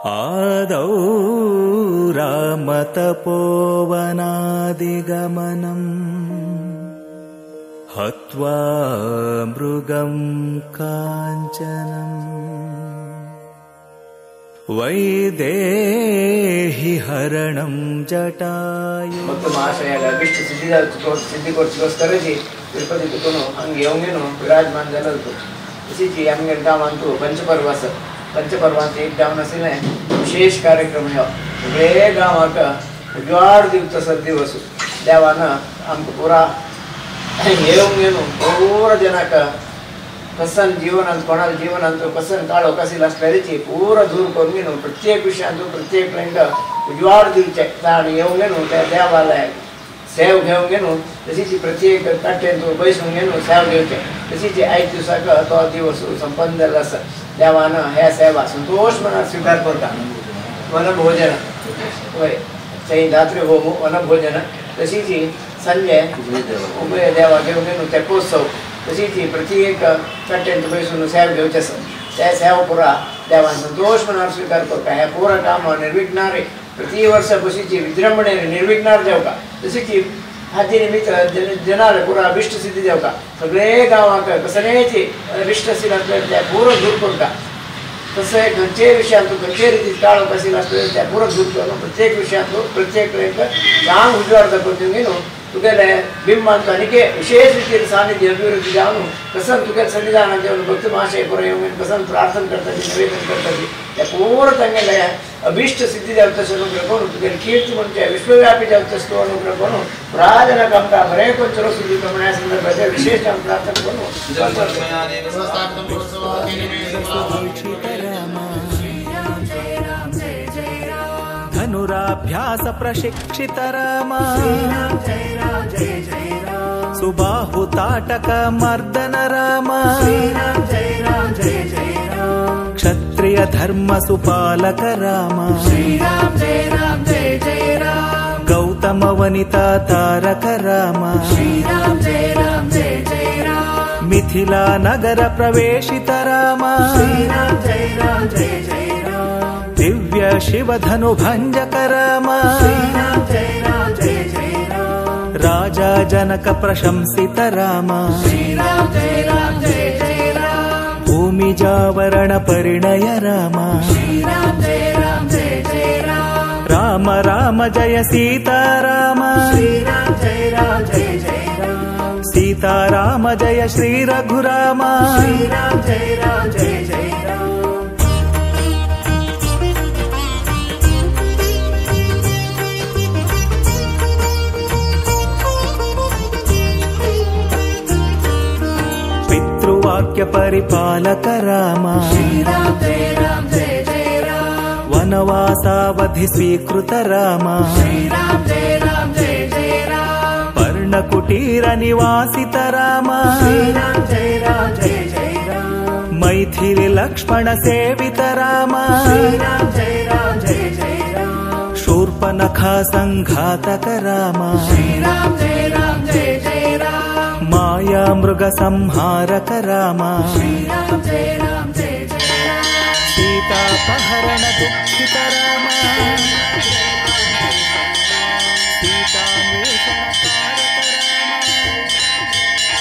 आदौ रामतपोवनादिगमनम् हत्वा मृगम् काञ्चनम् वैदेहि हरणम् जटायु ಮತ್ತು ಮಹಾಶಯಾಗ ಅಭಿಷ್ಟ ಸಿದ್ಧಿ ಸಿದ್ಧಿಗೋಸ್ಕರಜಿ ತಿರುಪತಿಗೂ ಹಂಗೆ ಅವಂಗೇನು ವಿರಾಜಮಾನ ಜಲದ್ದು ಇಸಿಚಿ ಹಂಗೆ ಅಂತು ಪಂಚಪರ್ವಾಸ पंचपर्वा ते एक गाव नसले विशेष कार्यक्रम ह्यो सगळे गावाक उजवाड दिवचा सर दिवस देवानं आमकां पुरा येवंक येवन पूर जनाक कसन जीवनांत कोणाच्या जीवनांत कसन काळो कसी आसल्याची पूर दूर करून घेवन प्रत्येक विशयांत प्रत्येक तांकां उजवाड दिवचे ताण येवंक घेवन त्या देवालयाक सेव घेवंक घेवन तशीच प्रत्येक कट्टेन तूं बसून घेवन सेव घेवचें तशीच आयज दिसाक तो दिवस संपन्न जाल्लो आसा देवानं ह्या सेवा संतोष मनात स्वीकार करता वनभोजन वय थंय रात्री होम वनभोजन तशीच संजे उबय देवा घेवन घेवन तेपोत्सव तशीच प्रत्येक कट्टेन तूं बसून सेव घेवचें आसा त्या सेवा पुरा देवान संतोष मनार स्वीकार करता हे पुरा काम निर्विघ्नारे प्रति वर्ष बशीची विजृंभणेन निर्विघ्नार जेवका तशीच हाचे निमित्त जन जनाले पुरा अभिष्ट सिद्धी जेवका सगळे गांवाक कसलेची अभिष्ट सिद्ध आसले ते पुरो दूर करता तसे खंयचे विशयांत खंयचे रिती काळ कशी आसले ते पुरो दूर करून प्रत्येक विशयांत प्रत्येक चांग उजवाड दाखोवन घेवन तुगेले बिंबांत आनीके विशेष रितीन सानिध्य अभिवृद्धी जावन कसन तुगेले संविधानात जेवन भक्त महाशय पुरो येवन कसन प्रार्थना करताची निवेदन करताची ते पुरो तांगेले अभिष्ट सिद्धी जावचे अनुग्रह करून तुगेले कीर्ती म्हणजे विश्वव्यापी जावचे तो अनुग्रह करून राजनक आमकां बरें खंयचो सिद्धी प्रमाणे संदर्भाचे विशेष आमी प्रार्थना करून धनुराभ्यास प्रशिक्षित राम सुबाहुताटक मर्दन राम क्षत्रिय धर्म सुपालक राम गौतम वनिता तारक राम मिथिला नगर प्रवेशित राम दिव्य शिव धनु भंजक राम राजा जनक प्रशंसित राम भूमि जावरण परिणय राम राम राम जय सीता राम सीता राम जय श्री रघुराम पितृवाक्य परिपालक राम वनवासावधि स्वीकृत राम पर्णकुटीर निवासित राम मैथिली लक्ष्मण सेवित राम शूर्पनखा सङ्घातक राम माया मृग संहारक राम सीतापहरण दुःखित राम सीतान्वेषण कारक राम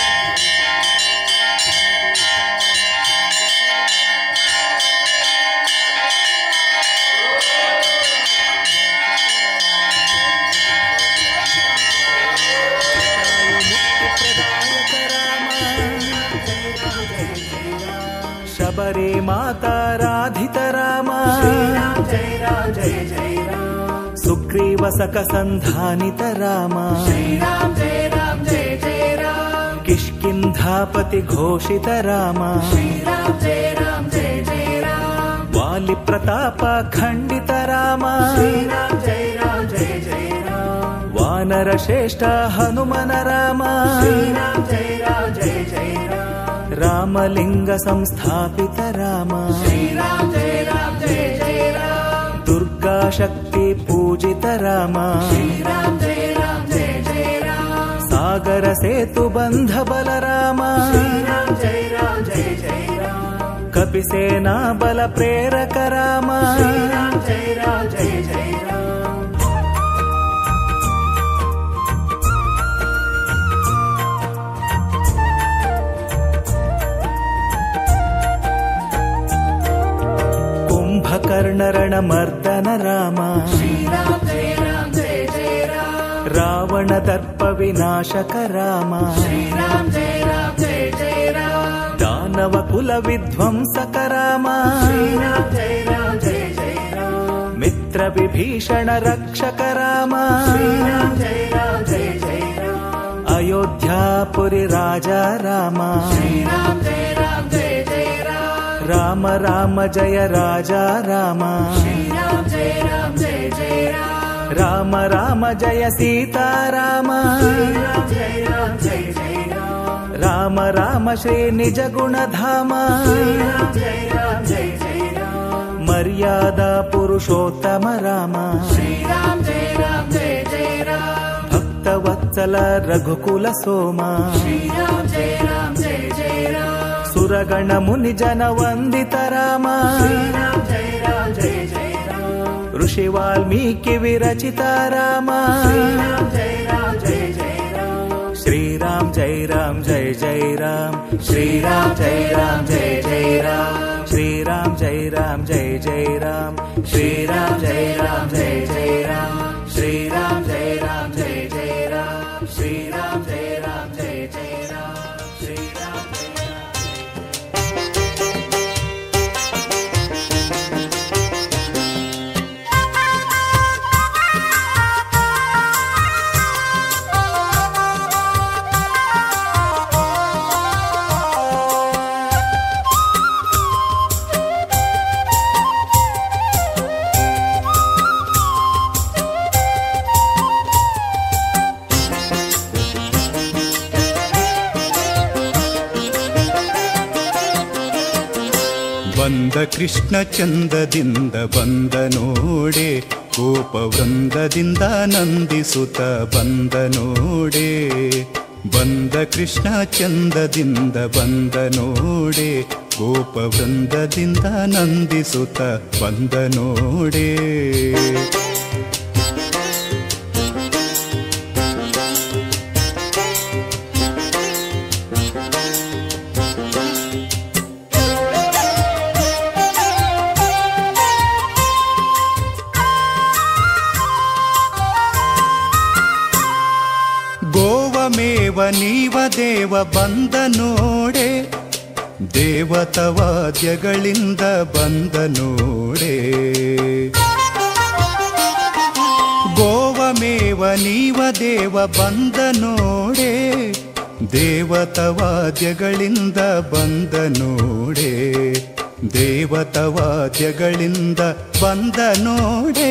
शबरे माता राधित राम सुग्रीवसक सन्धानित राम किष्किन्धापति घोषित राम वालिप्रताप खण्डित राम वानरश्रेष्ठ हनुमन राम रामलिङ्ग संस्थापित राम दुर्गा शक्ति पूजित राम सागर सेतु बन्ध बल राम ಕಪಿಸೇನಾ ಬಲ ಪ್ರೇರಕ ರಾಮ ಶ್ರೀರಾಮ್ ಜಯ ರಾಮ್ ಜಯ ಜಯ ರಾಮ್ ಕುಂಭಕರ್ಣರಣ ಮರ್ದನ ರಾಮ ಶ್ರೀರಾಮ್ ಜಯ ರಾಮ್ ಜಯ ಜಯ ರಾಮ್ ರಾವಣ ದರ್ಪ ವಿನಾಶಕ ರಾಮ ಶ್ರೀರಾಮ್ ಜಯ ರಾಮ್ ಜಯ ಜಯ ರಾಮ್ ದಾನವ ಕುಲ ವಿಧ್ವಂಸಕ ರಾಮ ಶ್ರೀರಾಮ್ ಜಯ ರಾಮ್ ಜಯ ಜಯ ರಾಮ್ ಮಿತ್ರ ವಿಭೀಷಣ ರಕ್ಷಕ ರಾಮ ಶ್ರೀರಾಮ್ ಜಯ ರಾಮ್ ಜಯ ಜಯ ರಾಮ್ ಅಯೋಧ್ಯಾಪುರಿ ರಾಜ ರಾಮ ಶ್ರೀರಾಮ್ ಜಯ ರಾಮ್ ಜಯ ಜಯ ರಾಮ್ ರಾಮ ರಾಮ ಜಯ ರಾಜ ರಾಮ ಶ್ರೀರಾಮ್ ಜಯ ರಾಮ್ ಜಯ ಜಯ ರಾಮ್ ರಾಮ ರಾಮ ಜಯ ಸೀತಾರಾಮ ಶ್ರೀರಾಮ್ ಜಯ ರಾಮ್ ಜಯ ಜಯ ರಾಮ್ ರಾಮ ರಾಮ ಶ್ರೀ ನಿಜ ಗುಣಧಾಮ ಶ್ರೀರಾಮ್ ಜಯ ರಾಮ್ ಜಯ ಜಯ ರಾಮ್ ಮರ್ಯಾದಾ ಪುರುಷೋತ್ತಮ ರಾಮ ಶ್ರೀರಾಮ್ ಜಯ ರಾಮ್ ಜಯ ಜಯ ರಾಮ್ ಭಕ್ತವತ್ಸಲ ರಘುಕುಲ ಸೋಮ ಶ್ರೀರಾಮ್ ಜಯ ರಾಮ್ ಜಯ ಜಯ ರಾಮ್ ಸುರಗಣ ಮುನಿ ಜನ ವಂದಿತ ರಾಮ ಶ್ರೀರಾಮ್ ಜಯ ರಾಮ್ ಜಯ ಜಯ ರಾಮ್ ಋಷಿ ವಾಲ್ಮೀಕಿ ವಿರಚಿತ ರಾಮ ಶ್ರೀರಾಮ್ ಜಯ ರಾಮ್ ಜಯ ಜಯ ರಾಮ್ ಶ್ರೀರಾಮ್ ಜೈ ರಾಮ್ ಜೈ ಜೈ ರಾಮ್ ಶ್ರೀರಾಮ್ ಜೈ ರಾಮ್ ಜೈ ಜೈ ರಾಮ್ ಶ್ರೀರಾಮ್ ಜೈ ರಾಮ್ ಜೈ ಜೈ ರಾಮ್ ಶ್ರೀರಾಮ್ ಜೈ ರಾಮ್ ಜೈ ಜೈ ರಾಮ್ ಶ್ರೀರಾಮ್ ಜೈ ರಾಮ್ ಜೈ ಜೈ ರಾಮ್ ಶ್ರೀರಾಮ್ ಜೈ ರಾಮ್ ಜೈ ಜೈ ರಾಮ್ ಶ್ರೀರಾಮ್ ಜೈ ರಾಮ್ ಬಂದ ಕೃಷ್ಣ ಚಂದದಿಂದ ಬಂದ ನೋಡೆ ಕೋಪ ವೃಂದದಿಂದ ನಂದಿಸುತ್ತ ಬಂದ ನೋಡೆ ಬಂದ ಕೃಷ್ಣ ಚಂದದಿಂದ ಬಂದ ನೋಡೆ ಗೋಪ ವೃಂದದಿಂದ ನಂದಿಸುತ್ತ ಬಂದ ನೋಡೆ ಗೋವಮೇವ ನೀವ ದೇವ ಬಂದ ನೋಡೆ ದೇವತವಾದ್ಯಗಳಿಂದ ಬಂದ ನೋಡೆ ಗೋವಮೇವ ನೀವ ದೇವ ಬಂದ ನೋಡೆ ದೇವತವಾದ್ಯಗಳಿಂದ ಬಂದ ನೋಡೆ ದೇವತವಾದ್ಯಗಳಿಂದ ಬಂದ ನೋಡೆ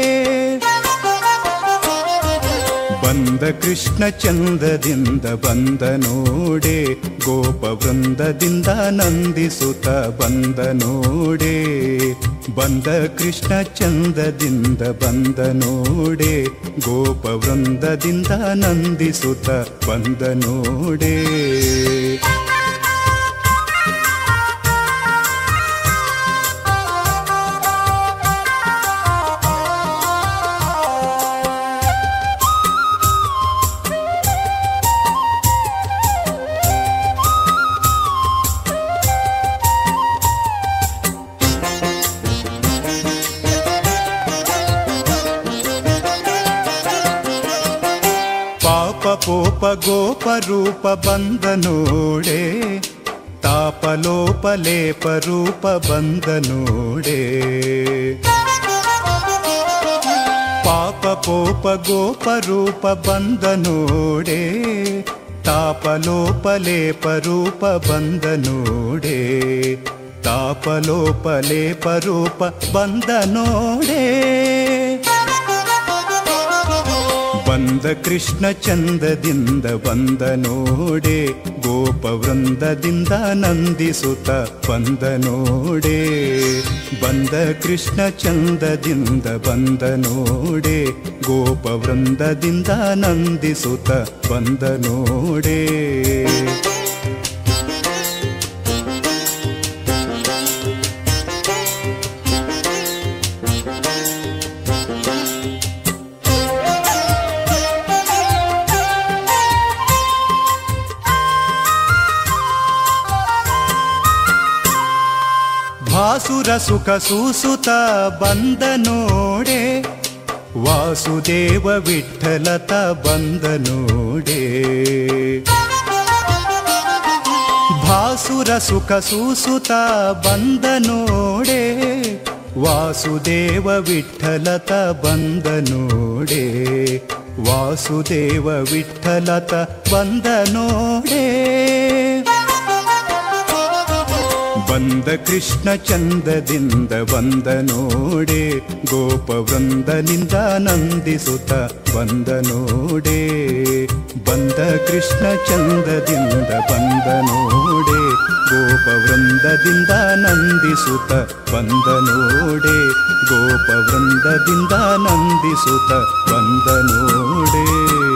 ಬಂದ ಕೃಷ್ಣ ಚಂದದಿಂದ ಬಂದ ನೋಡೆ ಗೋಪ ವೃಂದದಿಂದ ನಂದಿಸುತ್ತ ಬಂದ ನೋಡೆ ಬಂದ ಕೃಷ್ಣ ಚಂದದಿಂದ ಬಂದ ನೋಡೆ ಗೋಪ ವೃಂದದಿಂದ ನಂದಿಸುತ್ತ ಬಂದ ನೋಡೆ ಪಾಪ ಪೋಪ ಗೋಪ ರೂಪ ಬಂದ ನೋಡೆ ತಾಪಲೋಪ ಲೇಪ ರೂಪ ಬಂದ ನೋಡೆ ಪಾಪ ಪೋಪ ಗೋಪ ರೂಪ ಬಂದ ನೋಡೆ ತಾಪಲೋಪ ಲೇಪ ರೂಪ ಬಂದ ನೋಡೆ ತಾಪಲೋಪ ಲೇಪ ರೂಪ ಬಂದ ನೋಡೆ ಬಂದ ಕೃಷ್ಣ ಚಂದದಿಂದ ಬಂದ ನೋಡೆ ಗೋಪ ವೃಂದದಿಂದ ನಂದಿಸುತ್ತ ಬಂದ ನೋಡೆ ಬಂದ ಕೃಷ್ಣ ಚಂದದಿಂದ ಬಂದ ನೋಡೆ ಗೋಪ ವೃಂದದಿಂದ ನಂದಿಸುತ್ತ ಬಂದ ನೋಡೆ. ಭಾಸುರ ಸುಖ ಸೂಸುತ ಬಂದ ನೋಡೆ ವಾಸುದೇವ ವಿಠಲತ ಬಂದ ನೋಡೆ ಭಾಸುರ ಸುಖ ಸೂಸುತ ಬಂದ ನೋಡೆ ವಾಸುದೇವ ವಿಠಲತ ಬಂದ ನೋಡೆ ವಾಸುದೇವ ವಿಠಲತ ಬಂದ ನೋಡೆ ಬಂದ ಕೃಷ್ಣ ಚಂದದಿಂದ ಬಂದ ನೋಡೆ ಗೋಪ ವೃಂದನಿಂದ ನಂದಿಸುತ್ತ ಬಂದ ನೋಡೆ ಬಂದ ಕೃಷ್ಣ ಚಂದದಿಂದ ಬಂದ ನೋಡೆ ಗೋಪ ವೃಂದದಿಂದ ನಂದಿಸುತ್ತ ಬಂದ ನೋಡೆ ಗೋಪ ವೃಂದದಿಂದ ನಂದಿಸುತ್ತ ಬಂದ ನೋಡೆ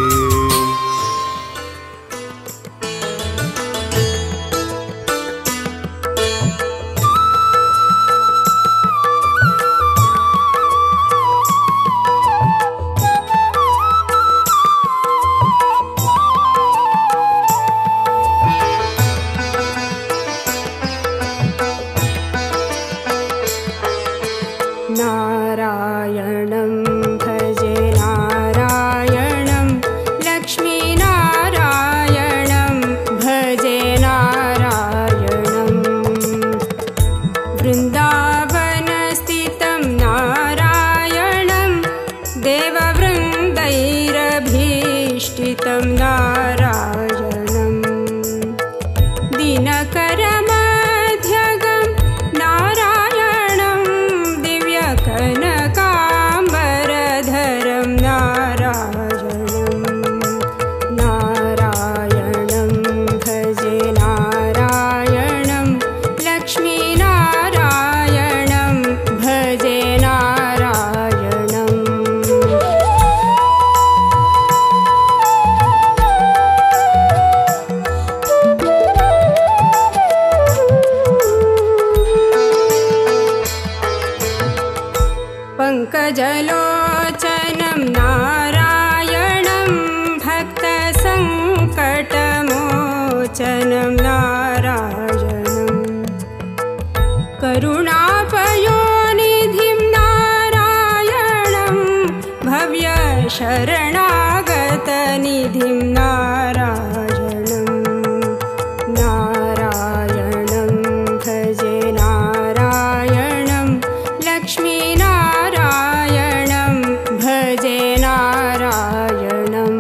नारायणं भजे नारायणं लक्ष्मीनारायणं भजे नारायणम् वृन्दावनस्थितं नारायणं देववृन्दैरभीष्टितं नारायणम् दिनकरमध्यगं नारायणं दिव्यकनकाम्बरधरं नारायणं नारायणं भजे नारायणं लक्ष्मीनारायणं भजे नारायणम् पङ्कजलोचनं नारायणं भक्तसङ्कटमोचनं नारायणम् करुणापयोनिधिं नारायणं भव्यशरणागतनिधिं नारायणम् नारायणं भजे नारायणं लक्ष्मीनारायणं भजे नारायणम्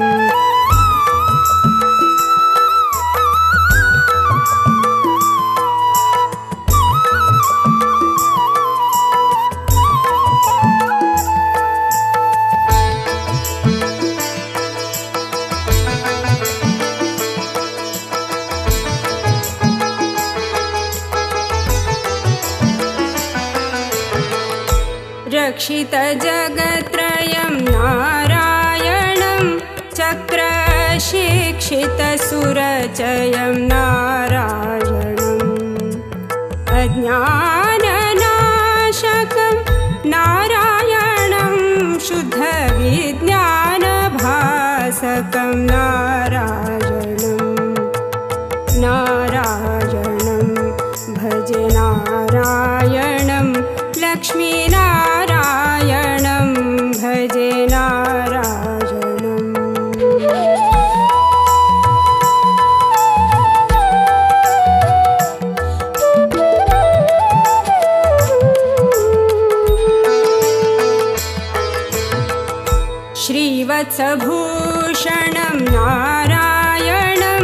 रक्षितजगत्रयं नारायणं चक्रशिक्षितसुरचयं नारायणम् अज्ञाननाशकं नारायणं शुद्धविज्ञानभासकं नारायणम् नारायणं भजे नारायणं लक्ष्मीनारायणं भजे नारायणम् श्रीवत्सभूषणं नारायणं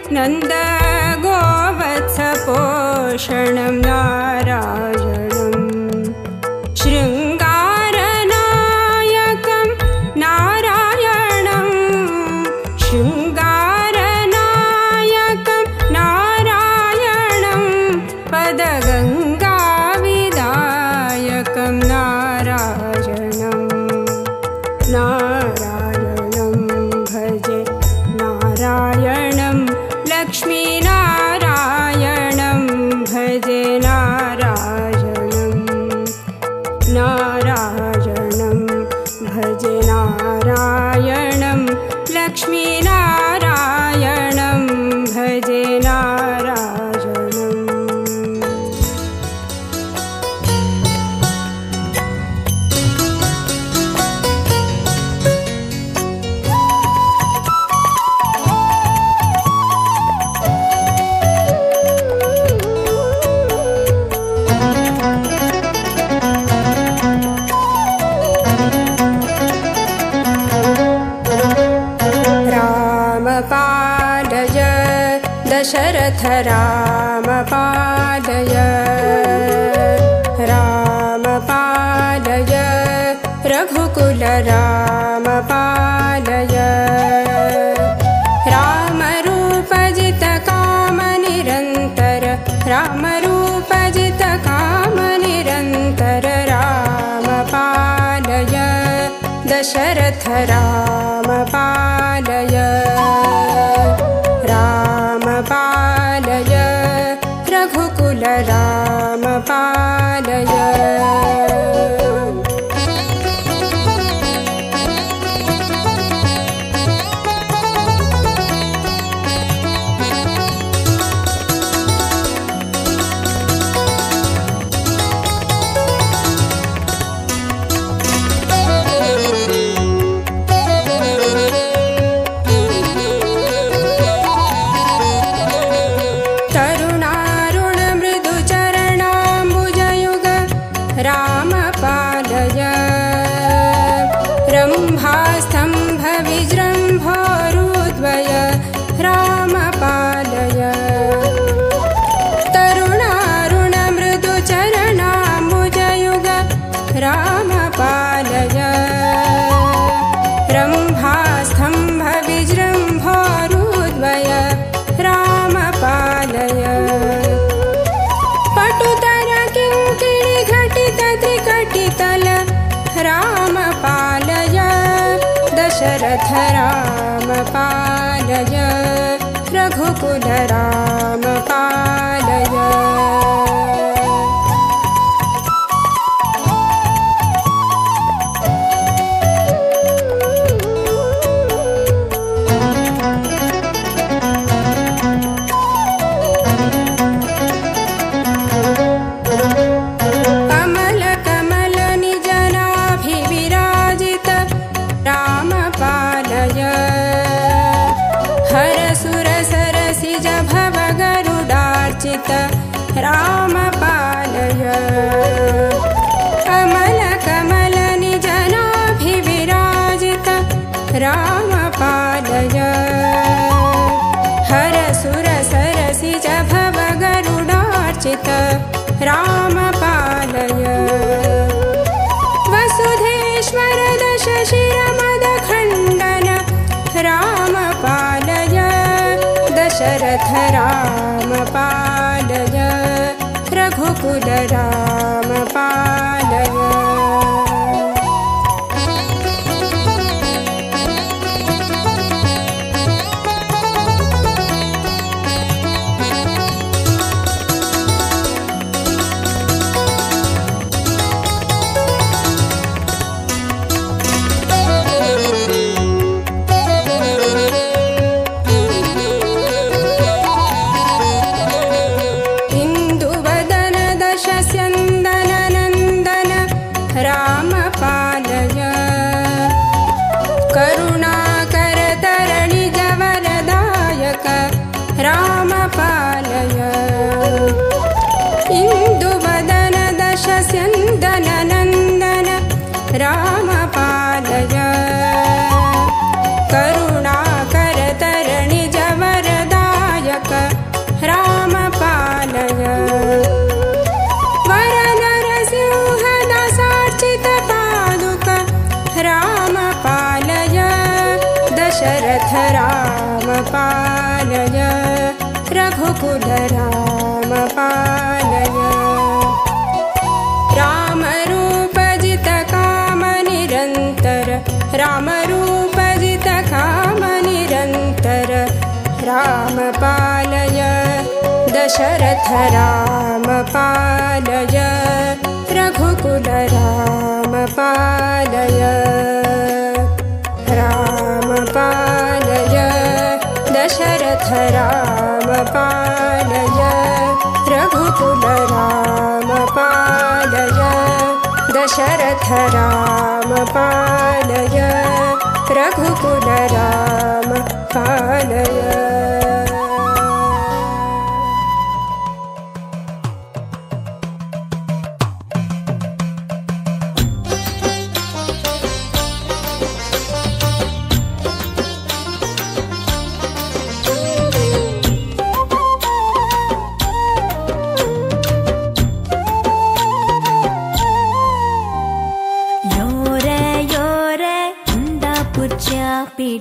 नन्दगोवत्सपोषणं नारायणम् शृङ्गारनायकं नारायणं शृङ्गारनायकं नारायणं पदगङ्गाविदायकं नारायणम् नारायणं भजे नारायणं लक्ष्मीनारायणं भजे नारायणम् नारायणं भजे नारायणं लक्ष्मीनारायणं भजे नारायणम् दशरथ राम पालय राम पालय रघुकुल राम पालय रामरूपजित काम निरन्तर रामरूपजित काम निरन्तर राम पालय दशरथ राम पालय राम पालय रघुकुल राम पालय तरुणारुण मृदुचरणाम्बुजयुग राम पालय रम्भास्तम्भ विजृम्भोरुद्वय राम पालय तरुणारुण मृदुचरणाम्बुजयुग राम पालय रम्भास्तम्भ विजृम्भोरुद्वय राम पालय पटुतर किङ्किणि घटित त्रिकटितल राम पालय दशरथ राम पालय रघुकुल राम पालय कमल कमल निजनाभिविराजित राम पालय हर सुर सरसिज भव गरुडार्चित राम पालय कमल कमल निजनाभिविराजित राम पालय हर सुर सरसिज भव गरुडार्चित राम पालय वसुधेश्वर दश शिरमदखण्डन राम पालय दशरथ राम पालय रघुकुल राम पालय इन्दुवदन दशस्यन्दननन्दन राम पालय करुणाकरतरणि जवरदायक राम पालय इन्दुवदन दशस्यन्दननन्दन राम पालय करुणाकरतरणि जवरदायक राम पालय वरनरसिंहदासार्चित पादुक राम पालय दशरथ राम पालय रघुकुल राम पालय रामरूपजित काम निरन्तर रामरूपजित काम निरन्तर राम पालय दशरथ राम पालय रघुकुल राम पालय राम पालय दशरथ राम पालय रघुकुल राम पालय दशरथ राम पालय रघुकुल राम पालय ಿ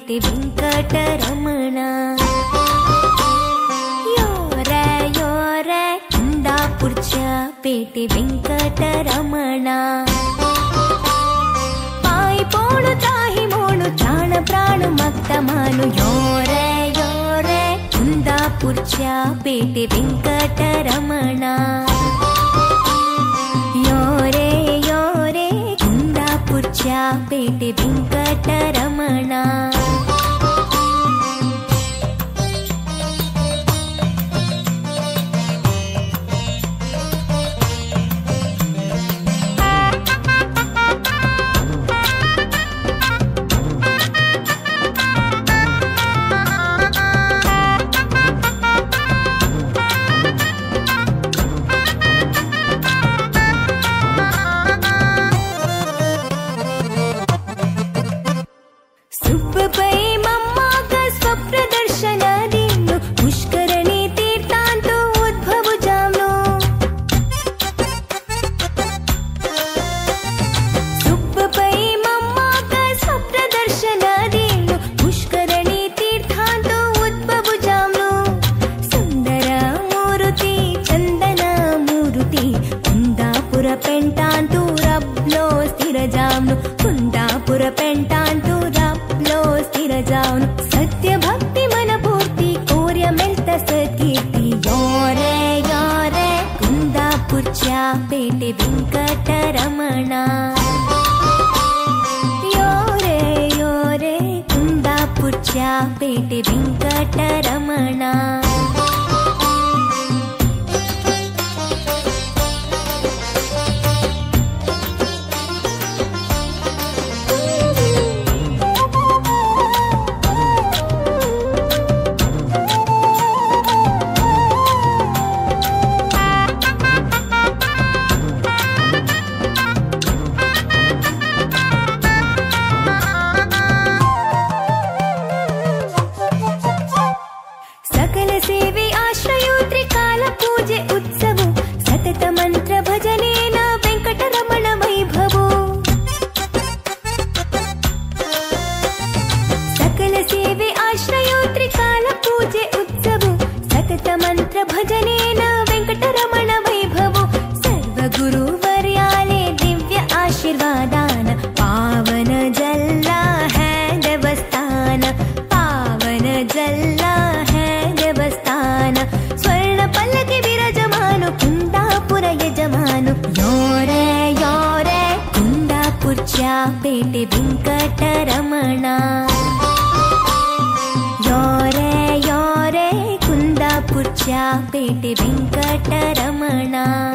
पेटे वेङ्कटरमण योरे योरे कुन्दापुरच्या पेटे वेङ्कटरमण पायि पोणु ताहि मोणु त्राण प्राण मक्तमानु योरे योरे कुन्दापुरच्या पेटे वेङ्कटरमण ಯೋರೆ ಯೋರೆ ಕುಂದಾಪುರ್ಚ ಪೇಟೆ ವೆಂಕಟರಮಣ ಸುಬ್ಬಪೈ ಮಮ್ಮಾಗ ಸ್ವಪ್ನದರ್ಶನ ದೀನು ಪುಷ್ಕರಣಿ ತೀರ್ಥಾಂತು ಉದ್ಭವ ಜಾಮ್ನು ಸುಬ್ಬಪೈ ಮಮ್ಮಾಗ ಸ್ವಪ್ನದರ್ಶನ ದೀನು ಪುಷ್ಕರಣಿ ತೀರ್ಥಾಂತು ಉದ್ಭವ ಜಾಮ್ನು ಸುಂದರ ಮೂರುತಿ ಚಂದನ ಮೂರುತಿ ಕುಂದಾಪುರ ಪೆಂಟಾಂತು ರಬ್ಲೋ ಸ್ಥಿರ ಜಾಮ್ನು ಕುಂದಾಪುರ ಪೆಂಟಾಂತು ರಬ್ಲೋ ಸ್ಥಿರ ಜಾಮ್ನು ಸತ್ಯ ಭಕ್ತಿ ಮನ ಪೂರ್ತಿ ಕೋರ್ಯ ಮೆಲ್ತ ಸತ್ಕೀರ್ತಿ ಯೋರೆ ಯೋರೆ ಕುಂದಾಪುರ್ಚ ಪೇಟೆ ವೆಂಕಟರಮಣ ಯೋರೆ ಯೋರೆ ಕುಂದಾಪುರ್ಚ ಪೇಟೆ ವೆಂಕಟರಮಣ ಸಕಲ ಸೇವೆ ಆಶ್ರಯೋ ತ್ರಿಕಾಲ ಪೂಜೆ ಉತ್ಸವ ಸತತ ಮಂತ್ರ ಭಜನೇನ ವೆಂಕಟರಮಣ ವೈಭವೋ ಸಕಲ ಸೇವೆ ಆಶ್ರಯೋ ತ್ರಿಕಾಲ ಪೂಜೆ ಉತ್ಸವ ಸತತ ಮಂತ್ರ ಭಜನೇನ ವೆಂಕಟರಮಣ ವೈಭವೋ ಸರ್ವ ಗುರುವರ್ಯಾಲೆ ದಿವ್ಯ ಆಶೀರ್ವಾದಾನ ಪಾವನ ಜಲ್ಲ ಹೇ ದೇವಸ್ಥಾನ ಪಾವನ ಜಲ್ಲ ಹೇ ದೇವಸ್ಥಾನ ಸ್ವರ್ಣ ಪಲ್ಲಕಿ ವಿರಜಮಾನು ಕುಂದಾಪುರ ಯಜಮಾನು ಯೋರೆ ಯೋರೆ ಕುಂದಾಪುರ್ಚ ಪೇಟೆ ವೆಂಕಟರಮಣ ಯೋರೆ ಯೋರೆ ಕುಂದಾಪುರ್ಚ ಪೇಟೆ ವೆಂಕಟರಮಣ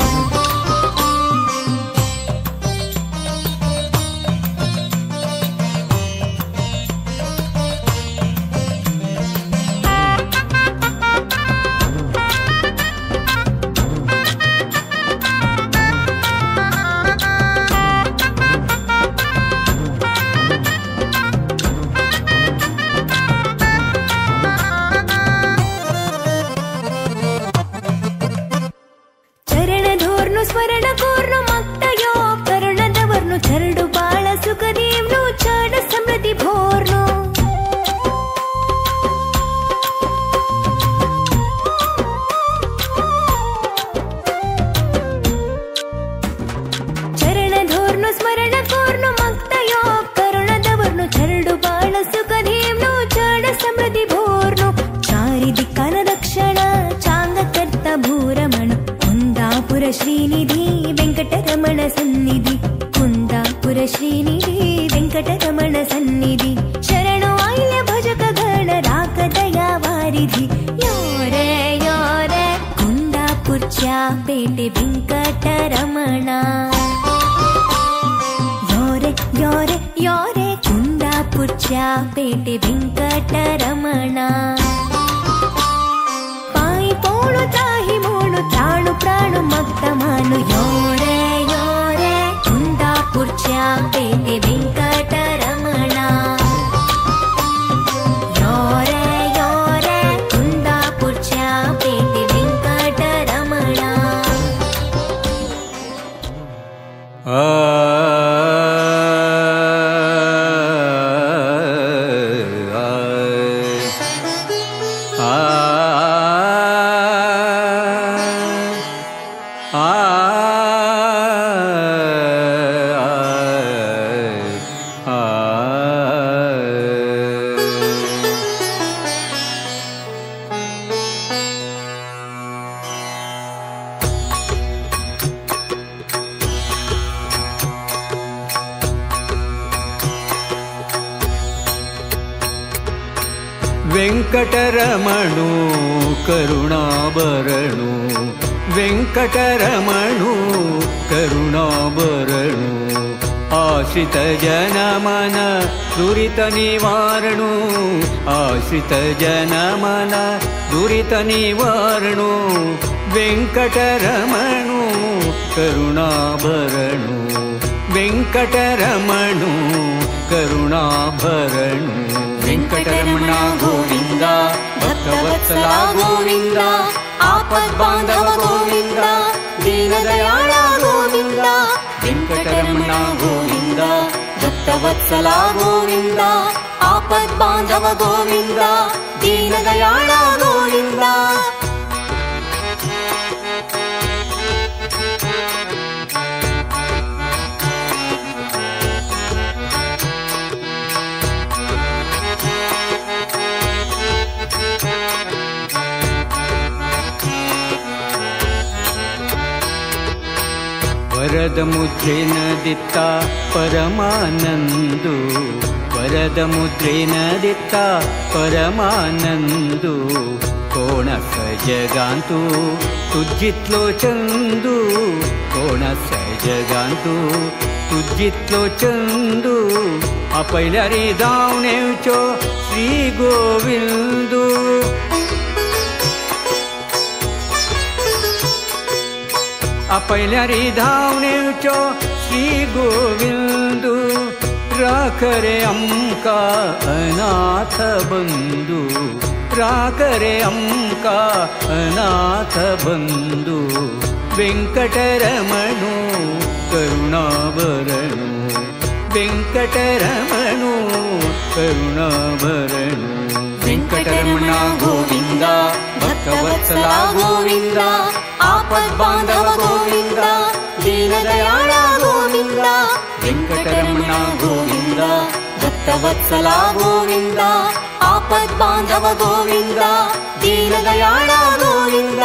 ಚರಣಧೋರ್ನು ಸ್ವರ್ಣ ಕೋರ್ನು ಮಕ್ತಯೋ ಕರುಣದವರ್ನು ಚರಡು ಬಾಳ ಸುಖದೇವ್ನು ಚಾಡ ಸಮೃದ್ಧಿ ಭೋರ್ನು ಚರಣಧೋರ್ನು ಸ್ಮರಣ ಕೋರ್ನು ಮಕ್ತಯೋ ಕರುಣದವರ್ನು ಚರಡು ಬಾಳ ಸುಖದೇವ್ನು ಚಾಡ ಸಮೃದ್ಧಿ ಭೋರ್ನು ಚಾರಿ ದಿಕ್ಕನ ರಕ್ಷಣ ಚಾಂಗಕರ್ತ ಭೂರಮಣ ಕುಂದಾಪುರ ಶ್ರೀನಿಧಿ ವೆಂಕಟರಮಣ ಸನ್ನಿಧಿ ಕುಂದಾಪುರ ಶ್ರೀನಿಧಿ ವೆಂಕಟರಮಣ ಸನ್ನಿಧಿ ಶರಣು ಆಯ್ಲ ಭಜಕ ಗಣ ರಾಕ ದಯಾ ವಾರಿಧಿ ಯೋರೆ ಯೋರೆ ಕುಂದಾಪುರ್ಚ ಪೇಟೆ ವೆಂಕಟರಮಣ ಯೋರೆ ಯೋರೆ ಯೋರೆ ಕುಂದಾಪುರ್ಚ ಪೇಟೆ ವೆಂಕಟರಮಣ ಪಾಯಿ ಪೋಣು ತಾಹಿ ಮೋಣು ತ್ರಾಣು ಪ್ರಾಣು ಮಕ್ತಮಾನು ಯೋರೆ ಯೋರೆ ಕುಂದಾಪುರ್ಚ ಪೇಟೆ ವೆಂಕಟರಮಣ ಯೋರೆ ಯೋರೆ ಕುಂದಾಪುರ್ಚ ಪೇಟೆ ವೆಂಕಟರಮಣ ಆ వెంకటరమణు కరుణాభరణు వెంకటరమణు కరుణాభరణు ఆశ్రిత జనమన దురిత నివారణు ఆశ్రిత జనమన దురిత నివారణు వెంకటరమణు కరుణాభరణు వెంకటరమణు కరుణాభరణు వెంకటరమణ గోవింద ಭಕ್ತವತ್ಸಲ ಗೋವಿಂದ ಆಪದ್ಬಾಂಧವ ಗೋವಿಂದ ದೀನದಯಾಳ ಗೋವಿಂದ ವೆಂಕಟರಮಣ ಗೋವಿಂದ ಭಕ್ತವತ್ಸಲ ಗೋವಿಂದ ಆಪದ್ಬಾಂಧವ ಗೋವಿಂದ ದೀನದಯಾಳ ಗೋವಿಂದ ವರದ ಮುದ್ರೆನದಿತ್ತ ಪರಮಾನಂದು ವರದ ಮುದ್ರೆನದಿತ್ತ ಪರಮಾನಂದು ಕೋಣ ಜಗಾಂತು ತುಜ್ಜಿತ್ಲೋ ಚಂದು ಕೋಣ ಜಗಾಂತು ತುಜ್ಜಿತ್ಲೋ ಚಂದು अपैल्यारी धावणेवच्यो श्री गोविंदू आपल्यारी धावणेवच्यो श्री गोविंदू राख रे अमका अनाथ बंधू राख रे अमका अनाथ बंधू వెంకటరమణు కరుణాభరణు వెంకటరమణు కరుణాభరణు వెంకటరమణ గోవింద భక్తవత్సల గోవింద ఆపద్బాంధవ గోవింద దీనదయాళ గోవింద వెంకటరమణ గోవింద భక్తవత్సల గోవింద ఆపద్బాంధవ గోవింద దీనదయాళ గోవింద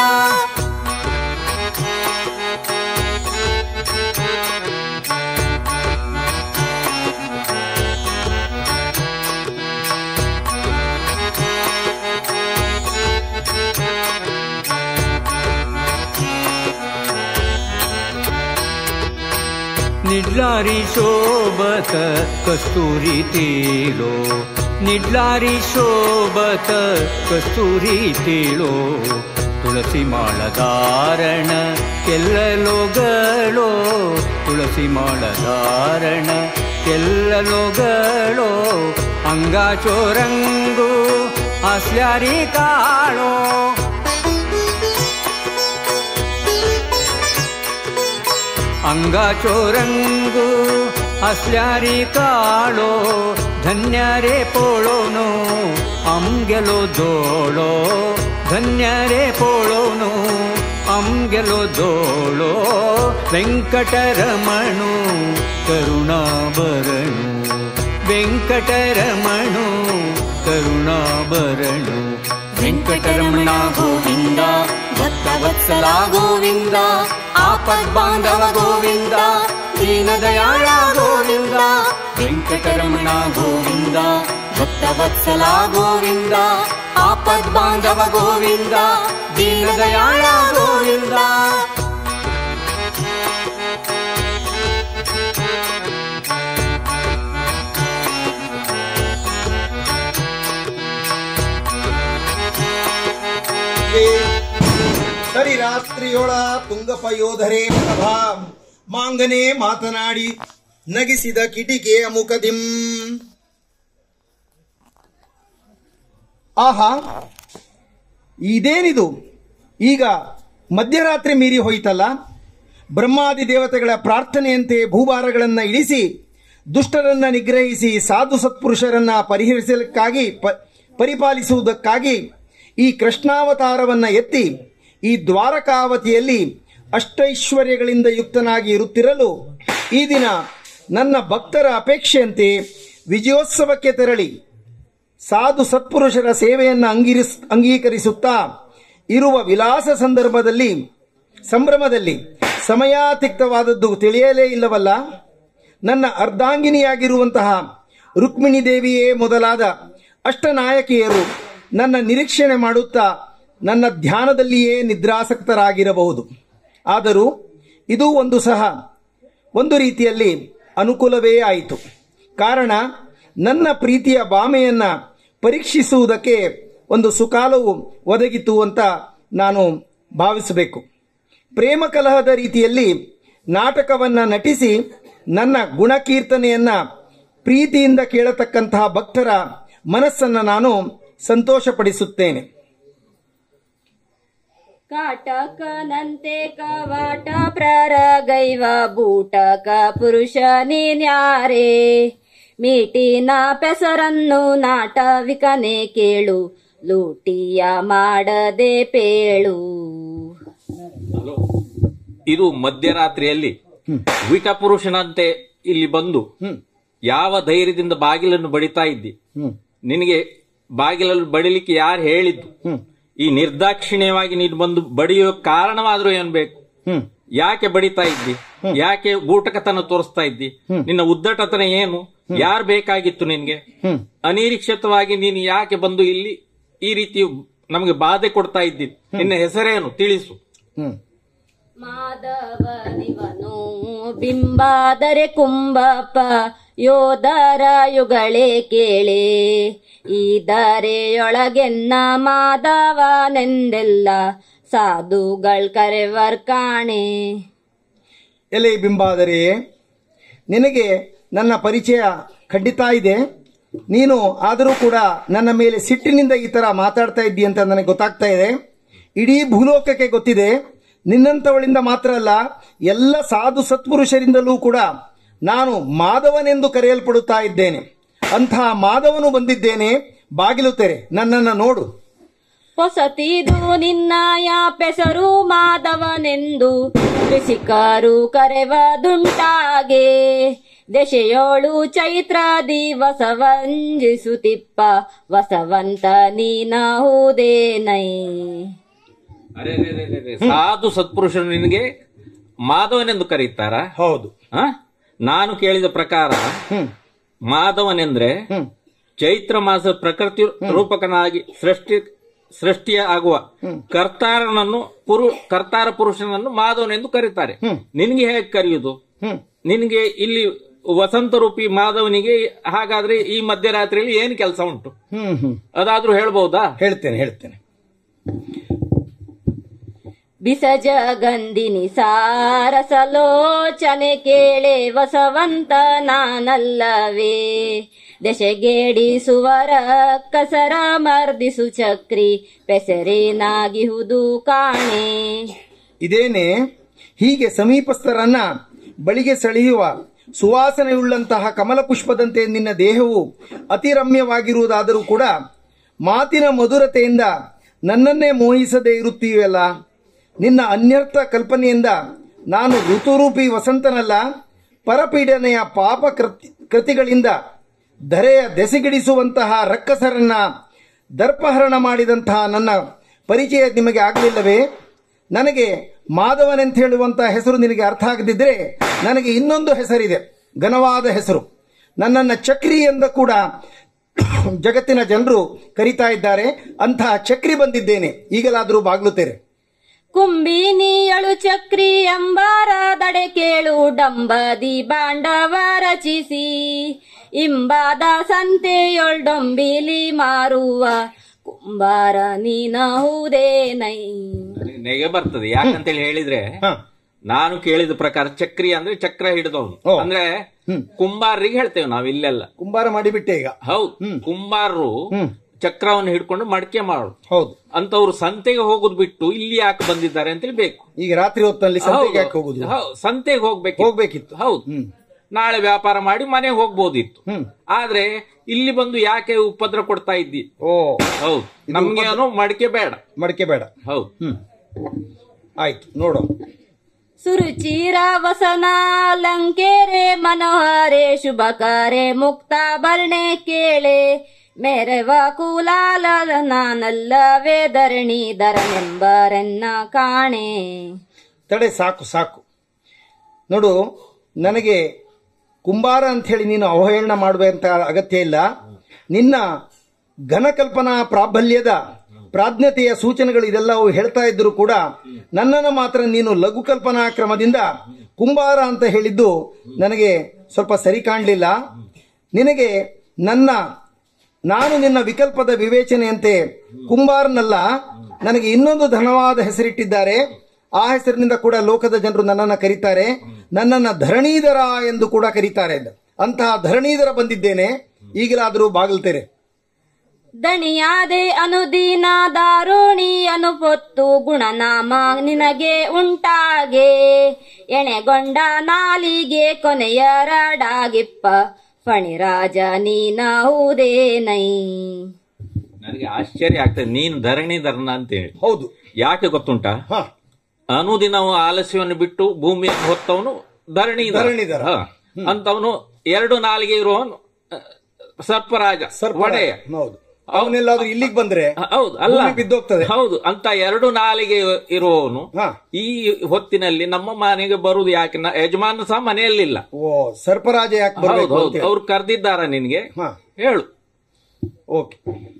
निड्लारी शोभत कस्तुरी तेलो निड्लारी शोभत कस्तुरी तेलो ತುಳಸಿ ಮಾಳಧಾರಣ ಕೆಲ್ಲಲೋಗಳೋ ತುಳಸಿ ಮಾಳಧಾರಣ ಕೆಲ್ಲಲೋಗಳೋ ಅಂಗಾಚೋರಂಗು असल्यारी काळो अंगाचो रंग असल्यारी काळो धन्य रे पोळोनो आमगेलो दोळो धन्य रे पोळोनो आमगेलो दोळो वेंकटरमणु करुणाभरणु वेंकटरमणु करुणाभरणु वेंकटरमण गोविन्द भक्तवत्सಲ ಗೋವಿಂದ ಆಪದ್ಬಾಂಧವ ಗೋವಿಂದ ದೀನದಯಾಳ ಗೋವಿಂದ ವೆಂಕಟರಮಣ ಗೋವಿಂದ ಭಕ್ತವತ್ಸಲ ಗೋವಿಂದ ಆಪದ್ಬಾಂಧವ ಗೋವಿಂದ ದೀನದಯಾಳ ಗೋವಿಂದ ಸರಿ ರಾತ್ರಿಯೊಳ ತುಂಗಪ ಯೋಧರೇ ಪ್ರಭಾ ಮಾಂಗನೆ ಮಾತನಾಡಿ ನಗಿಸಿದ ಕಿಟಿಕೆಯ ಮುಖದಿಂ ಆಹಾ ಇದೇನಿದು ಈಗ ಮಧ್ಯರಾತ್ರಿ ಮೀರಿ ಹೋಯಿತಲ್ಲ ಬ್ರಹ್ಮಾದಿ ದೇವತೆಗಳ ಪ್ರಾರ್ಥನೆಯಂತೆ ಭೂಭಾರಗಳನ್ನ ಇಳಿಸಿ ದುಷ್ಟರನ್ನ ನಿಗ್ರಹಿಸಿ ಸಾಧು ಸತ್ಪುರುಷರನ್ನ ಪರಿಹರಿಸಲಿಕ್ಕಾಗಿ ಪ- ಪರಿಪಾಲಿಸುವುದಕ್ಕಾಗಿ ಈ ಕೃಷ್ಣಾವತಾರವನ್ನ ಎತ್ತಿ ಈ ದ್ವಾರಕಾವತಿಯಲ್ಲಿ ಅಷ್ಟೈಶ್ವರ್ಯಗಳಿಂದ ಯುಕ್ತನಾಗಿ ಇರುತ್ತಿರಲು ಈ ದಿನ ನನ್ನ ಭಕ್ತರ ಅಪೇಕ್ಷೆಯಂತೆ ವಿಜಯೋತ್ಸವಕ್ಕೆ ತೆರಳಿ ಸಾಧು ಸತ್ಪುರುಷರ ಸೇವೆಯನ್ನು ಅಂಗೀರಿಸ್ ಅಂಗೀಕರಿಸುತ್ತಾ ಇರುವ ವಿಲಾಸ ಸಂದರ್ಭದಲ್ಲಿ ಸಂಭ್ರಮದಲ್ಲಿ ಸಮಯಾತಿಕ್ತವಾದದ್ದು ತಿಳಿಯಲೇ ಇಲ್ಲವಲ್ಲ ನನ್ನ ಅರ್ಧಾಂಗಿನಿಯಾಗಿರುವಂತಹ ರುಕ್ಮಿಣಿ ದೇವಿಯೇ ಮೊದಲಾದ ಅಷ್ಟನಾಯಕಿಯರು ನನ್ನ ನಿರೀಕ್ಷಣೆ ಮಾಡುತ್ತಾ ನನ್ನ ಧ್ಯಾನದಲ್ಲಿಯೇ ನಿದ್ರಾಸಕ್ತರಾಗಿರಬಹುದು ಆದರೂ ಇದು ಒಂದು ಸಹ ಒಂದು ರೀತಿಯಲ್ಲಿ ಅನುಕೂಲವೇ ಆಯಿತು ಕಾರಣ ನನ್ನ ಪ್ರೀತಿಯ ಬಾಮೆಯನ್ನ ಪರೀಕ್ಷಿಸುವುದಕ್ಕೆ ಒಂದು ಸುಕಾಲವು ಒದಗಿತು ಅಂತ ನಾನು ಭಾವಿಸಬೇಕು ಪ್ರೇಮ ಕಲಹದ ರೀತಿಯಲ್ಲಿ ನಾಟಕವನ್ನ ನಟಿಸಿ ನನ್ನ ಗುಣಕೀರ್ತನೆಯನ್ನ ಪ್ರೀತಿಯಿಂದ ಕೇಳತಕ್ಕಂತಹ ಭಕ್ತರ ಮನಸ್ಸನ್ನ ನಾನು ಸಂತೋಷಪಡಿಸುತ್ತೇನೆ ಕಾಟಕನಂತೆ ಕವಾಟ ಪ್ರರಗೈವ ಬೂಟಕ ಪುರುಷ ನೀನ್ಯಾರೇ ಮೀಟಿನ ಪೆಸರನ್ನು ನಾಟವಿಕನೆ ಕೇಳು ಲೂಟಿಯ ಮಾಡದೆ ಪೇಳು ಇದು ಮಧ್ಯರಾತ್ರಿಯಲ್ಲಿ ವಿಟ ಪುರುಷನಂತೆ ಇಲ್ಲಿ ಬಂದು ಯಾವ ಧೈರ್ಯದಿಂದ ಬಾಗಿಲನ್ನು ಬಡಿತಾ ಇದ್ದಿ ನಿನಗೆ ಬಾಗಿಲನ್ನು ಬಡಿಲಿಕ್ಕೆ ಯಾರು ಹೇಳಿದ್ದು ಈ ನಿರ್ದಾಕ್ಷಿಣ್ಯವಾಗಿ ನೀನು ಬಂದು ಬಡಿಯೋ ಕಾರಣವಾದ್ರೂ ಏನ್ ಬೇಕು ಯಾಕೆ ಬಡಿತಾ ಇದ್ದಿ ಯಾಕೆ ಬೂಟಕತನ ತೋರಿಸ್ತಾ ಇದ್ದಿ ನಿನ್ನ ಉದ್ದಟತನ ಏನು ಯಾರು ಬೇಕಾಗಿತ್ತು ನಿನ್ಗೆ ಅನಿರೀಕ್ಷಿತವಾಗಿ ನೀನು ಯಾಕೆ ಬಂದು ಇಲ್ಲಿ ಈ ರೀತಿ ನಮಗೆ ಬಾಧೆ ಕೊಡ್ತಾ ಇದ್ದಿ ನಿನ್ನ ಹೆಸರೇನು ತಿಳಿಸು ಮಾಧವನಿವನು ಬಿಂಬಾದರೆ ಕುಂಬಪ್ಪ ಯೋಧರ ಯುಗಳೇ ಕೇಳೆ ಈ ದಾರೆಯೊಳಗೆನ್ನ ಮಾಧವನೆಂದೆಲ್ಲ ಸಾಧುಗಳ್ ಕರೆವರ್ ಕಾಣೆ ಎಲೆ ಬಿಂಬಾದರೆ ನಿನಗೆ ನನ್ನ ಪರಿಚಯ ಖಂಡಿತ ಇದೆ ನೀನು ಆದರೂ ಕೂಡ ನನ್ನ ಮೇಲೆ ಸಿಟ್ಟಿನಿಂದ ಈ ತರ ಮಾತಾಡ್ತಾ ಇದ್ದಿ ಅಂತ ನನಗೆ ಗೊತ್ತಾಗ್ತಾ ಇದೆ ಇಡೀ ಭೂಲೋಕಕ್ಕೆ ಗೊತ್ತಿದೆ ನಿನ್ನಂಥವಳಿಂದ ಮಾತ್ರ ಅಲ್ಲ ಎಲ್ಲ ಸಾಧು ಸತ್ಪುರುಷರಿಂದಲೂ ಕೂಡ ನಾನು ಮಾಧವನೆಂದು ಕರೆಯಲ್ಪಡುತ್ತಾ ಇದ್ದೇನೆ ಅಂತಹ ಮಾಧವನು ಬಂದಿದ್ದೇನೆ ಬಾಗಿಲು ತೆರೆ ನನ್ನನ್ನು ನೋಡು ಹೊಸತಿದು ನಿನ್ನಯ ಪೆಸರು ಮಾಧವನೆಂದು ಬಿಸಿಕಾರು ಕರೆವದುಂಟಾಗೆ ದಶೆಯೋಳು ಚೈತ್ರ ದಿವಸ ವಂಜಿಸುತ್ತಿಪ್ಪ ವಸವಂತ ನೀನಹುದೇನೈ ಅರೆ ಅರೆ, ಅರೆ, ಅರೆ, ಸಾಧು ಸತ್ಪುರುಷರು ನಿನಗೆ ಮಾಧವನೆಂದು ಕರೀತಾರ ಹೌದು ಆ? ನಾನು ಕೇಳಿದ ಪ್ರಕಾರ ಮಾಧವನೆಂದ್ರೆ ಚೈತ್ರ ಮಾಸ ಪ್ರಕೃತಿ ರೂಪಕನಾಗಿ ಸೃಷ್ಟಿ ಸೃಷ್ಟಿಯ ಆಗುವ ಕರ್ತಾರನನ್ನು ಪುರು ಕರ್ತಾರ ಪುರುಷನನ್ನು ಮಾಧವನೆಂದು ಕರೀತಾರೆ ನಿನಗೆ ಹೇಗೆ ಕರೆಯುವುದು ನಿನಗೆ ಇಲ್ಲಿ ವಸಂತ ರೂಪಿ ಮಾಧವನಿಗೆ ಹಾಗಾದ್ರೆ ಈ ಮಧ್ಯರಾತ್ರಿಯಲ್ಲಿ ಏನು ಕೆಲಸ ಉಂಟು ಹ್ಮ್ ಹ್ಮ್ ಅದಾದ್ರೂ ಹೇಳ್ಬಹುದಾ ಹೇಳ್ತೇನೆ ಹೇಳ್ತೇನೆ ಬಿಸಜ ಗಂಧಿನಿ ಸಾರಸಲೋಚನೆ ಕೇಳೆ ವಸವಂತ ನಾನಲ್ಲವೇ ದಶಗೇಡಿಸುವರ ಕಸರ ಮರ್ದಿಸು ಚಕ್ರಿ ಪೆಸರೇನಾಗಿಹುದು ಕಾಣೆ ಇದೇನೆ ಹೀಗೆ ಸಮೀಪಸ್ಥರನ್ನ ಬಳಿಗೆ ಸೆಳೆಯುವ ಸುವಾಸನೆಯುಳ್ಳಂತಹ ಕಮಲ ಪುಷ್ಪದಂತೆ ನಿನ್ನ ದೇಹವು ಅತಿ ರಮ್ಯವಾಗಿರುವುದಾದರೂ ಕೂಡ ಮಾತಿನ ಮಧುರತೆಯಿಂದ ನನ್ನನ್ನೇ ಮೋಹಿಸದೇ ಇರುತ್ತೀವಲ್ಲ ನಿನ್ನ ಅನ್ಯರ್ಥ ಕಲ್ಪನೆಯಿಂದ ನಾನು ಋತುರೂಪಿ ವಸಂತನಲ್ಲ ಪರಪೀಡನೆಯ ಪಾಪ ಕೃತಿ ಕೃತಿಗಳಿಂದ ಧರೆಯ ದೆಸೆಗಿಡಿಸುವಂತಹ ರಕ್ಕಸರನ್ನ ದರ್ಪಹರಣ ಮಾಡಿದಂತಹ ನನ್ನ ಪರಿಚಯ ನಿಮಗೆ ಆಗಲಿಲ್ಲವೇ ನನಗೆ ಮಾಧವನೆಂತ ಹೇಳುವಂತಹ ಹೆಸರು ನಿನಗೆ ಅರ್ಥ ಆಗದಿದ್ರೆ ನನಗೆ ಇನ್ನೊಂದು ಹೆಸರಿದೆ ಘನವಾದ ಹೆಸರು ನನ್ನನ್ನ ಚಕ್ರಿ ಎಂದ ಕೂಡ ಜಗತ್ತಿನ ಜನರು ಕರೀತಾ ಇದ್ದಾರೆ ಅಂತಹ ಚಕ್ರಿ ಬಂದಿದ್ದೇನೆ ಈಗಲಾದರೂ ಬಾಗ್ಲು ತೆರೆ ಕುಂಬಿನಿಯಳು ಚಕ್ರಿ ಎಂಬಾರ ದಡೆ ಕೇಳು ಡಂಬದಿ ಬಾಂಡವ ರಚಿಸಿ ಇಂಬಾದ ಸಂತೆಯೊಳ್ಡೊಂಬಿಲಿ ಮಾರುವ ಕುಂಬಾರ ನೀನಹುದೇನೈ ನೆಗೆ ಬರ್ತದೆ ಯಾಕಂತೇಳಿ ಹೇಳಿದ್ರೆ ನಾನು ಕೇಳಿದ ಪ್ರಕಾರ ಚಕ್ರಿ ಅಂದ್ರೆ ಚಕ್ರ ಹಿಡಿದವನು ಓ. ಅಂದ್ರೆ ಕುಂಬಾರರಿಗೆ ಹೇಳ್ತೇವೆ ನಾವು ಇಲ್ಲೆಲ್ಲ ಕುಂಬಾರ ಮಾಡಿಬಿಟ್ಟೆ ಈಗ ಹೌದು ಕುಂಬಾರರು ಚಕ್ರವನ್ನು ಹಿಡ್ಕೊಂಡು ಮಡಕೆ ಮಾಡು ಹೌದು ಅಂತವ್ರು ಸಂತೆಗೆ ಹೋಗುದು ಬಿಟ್ಟು ಇಲ್ಲಿ ಯಾಕೆ ಬಂದಿದ್ದಾರೆ ಅಂತೇಳಿ ಬೇಕು ಈಗ ರಾತ್ರಿ ಹೊತ್ತಲ್ಲಿ ಸಂತೆಗೆ ಯಾಕೆ ಹೋಗುದು ಹೌದು, ಸಂತೆಗೆ ಹೋಗ್ಬೇಕು ಹೋಗ್ಬೇಕಿತ್ತು ಹೌದು ನಾಳೆ ವ್ಯಾಪಾರ ಮಾಡಿ ಮನೆಗೆ ಹೋಗ್ಬೋದಿತ್ತು ಆದ್ರೆ ಇಲ್ಲಿ ಬಂದು ಯಾಕೆ ಉಪದ್ರ ಕೊಡ್ತಾ ಇದ್ದಿ ಓ ಹೌದು ನಮ್ಗೆ ಏನೋ ಮಡಿಕೆ ಬೇಡ ಮಡಕೆ ಬೇಡ ಹೌದು ಆಯ್ತು ನೋಡು ಸುರುಚಿರ ವಸನ ಲಂಕೆರೆ ಮನೋಹರೆ ಶುಭಕರೆ ಮುಕ್ತ ಬರ್ಣೆ ಕೇಳೆ ಮೆರವ ಕುಲಾಲ ನಾನಲ್ಲವೇ ಧರಣಿ ಧರನೆಂಬರೆನ್ನ ಕಾಣೆ ತಡೆ ಸಾಕು ಸಾಕು ನೋಡು ನನಗೆ ಕುಂಬಾರ ಅಂತ ಹೇಳಿ ನೀನು ಅವಹೇಳನ ಮಾಡುವಂತ ಅಗತ್ಯ ಇಲ್ಲ ನಿನ್ನ ಘನಕಲ್ಪನಾ ಪ್ರಾಬಲ್ಯದ ಪ್ರಾಜ್ಞತೆಯ ಸೂಚನೆಗಳು ಇದೆಲ್ಲವೂ ಹೇಳ್ತಾ ಇದ್ದರೂ ಕೂಡ ನನ್ನನ್ನು ಮಾತ್ರ ನೀನು ಲಘು ಕಲ್ಪನಾ ಕ್ರಮದಿಂದ ಕುಂಬಾರ ಅಂತ ಹೇಳಿದ್ದು ನನಗೆ ಸ್ವಲ್ಪ ಸರಿ ಕಾಣಲಿಲ್ಲ ನಿನಗೆ ನನ್ನ ನಾನು ನಿನ್ನ ವಿಕಲ್ಪದ ವಿವೇಚನೆಯಂತೆ ಕುಂಬಾರನಲ್ಲ ನನಗೆ ಇನ್ನೊಂದು ಧನವಾದ ಹೆಸರಿಟ್ಟಿದ್ದಾರೆ ಆ ಹೆಸರಿನಿಂದ ಕೂಡ ಲೋಕದ ಜನರು ನನ್ನನ್ನು ಕರೀತಾರೆ ನನ್ನನ್ನ ಧರಣೀಧರ ಎಂದು ಕೂಡ ಕರೀತಾರೆ ಅಂತಹ ಧರಣೀಧರ ಬಂದಿದ್ದೇನೆ ಈಗಲಾದರೂ ಬಾಗಿಲ್ತೇರೆ ದಣಿಯಾದೆ ಅನುದೀನ ದಾರುಣಿ ಅನುಪೊತ್ತು ಗುಣನಾಮ ನಿನಗೆ ಉಂಟಾಗೆ ಎಣೆಗೊಂಡ ನಾಲಿಗೆ ಕೊನೆಯರಡಾಗಿಪ್ಪ ಫಣಿರಾಜ ನೀನಹುದೇನೈ ನನಗೆ ಆಶ್ಚರ್ಯ ಆಗ್ತದೆ ನೀನು ಧರಣಿಧರನ ಅಂತ ಹೇಳಿ ಹೌದು ಯಾಕೆ ಗೊತ್ತುಂಟಾ ಹ ಅನುದಿನವು ಆಲಸ್ಯವನ್ನು ಬಿಟ್ಟು ಭೂಮಿಯನ್ನು ಹೊತ್ತವನು ಧರಣಿಧರ ಧರಣಿಧರ. ಹ. ಅಂತವನು ಎರಡು ನಾಲಿಗೆ ಇರುವವನು ಅ, ಸರ್ಪರಾಜ ಒಡೆಯ ಹೌದು ಅವನೆಲ್ಲಾದ್ರೂ ಇಲ್ಲಿಗೆ ಬಂದ್ರೆ ಹ, ಹೌದು ಅಲ್ಲ ಭೂಮಿ ಬಿದ್ದೋಗ್ತದೆ ಹೌದು ಅಂತ ಎರಡು ನಾಲಿಗೆ ಇರುವವನು ಹ. ಈ ಹೊತ್ತಿನಲ್ಲಿ ನಮ್ಮ ಮನೆಗೆ ಬರುವುದು ಯಾಕೆ ನ- ಯಜಮಾನ ಸಹ ಮನೆಯಲ್ಲಿಲ್ಲ ಓ ಸರ್ಪರಾಜ ಯಾಕೆ ಹೌದು ಬರ್ಬೇಕು ಹೌದು ಅಂತ ಅವ್ರು ಕರೆದಿದ್ದಾರ ನಿನ್ಗೆ ಹ ಹೇಳು ಓಕೆ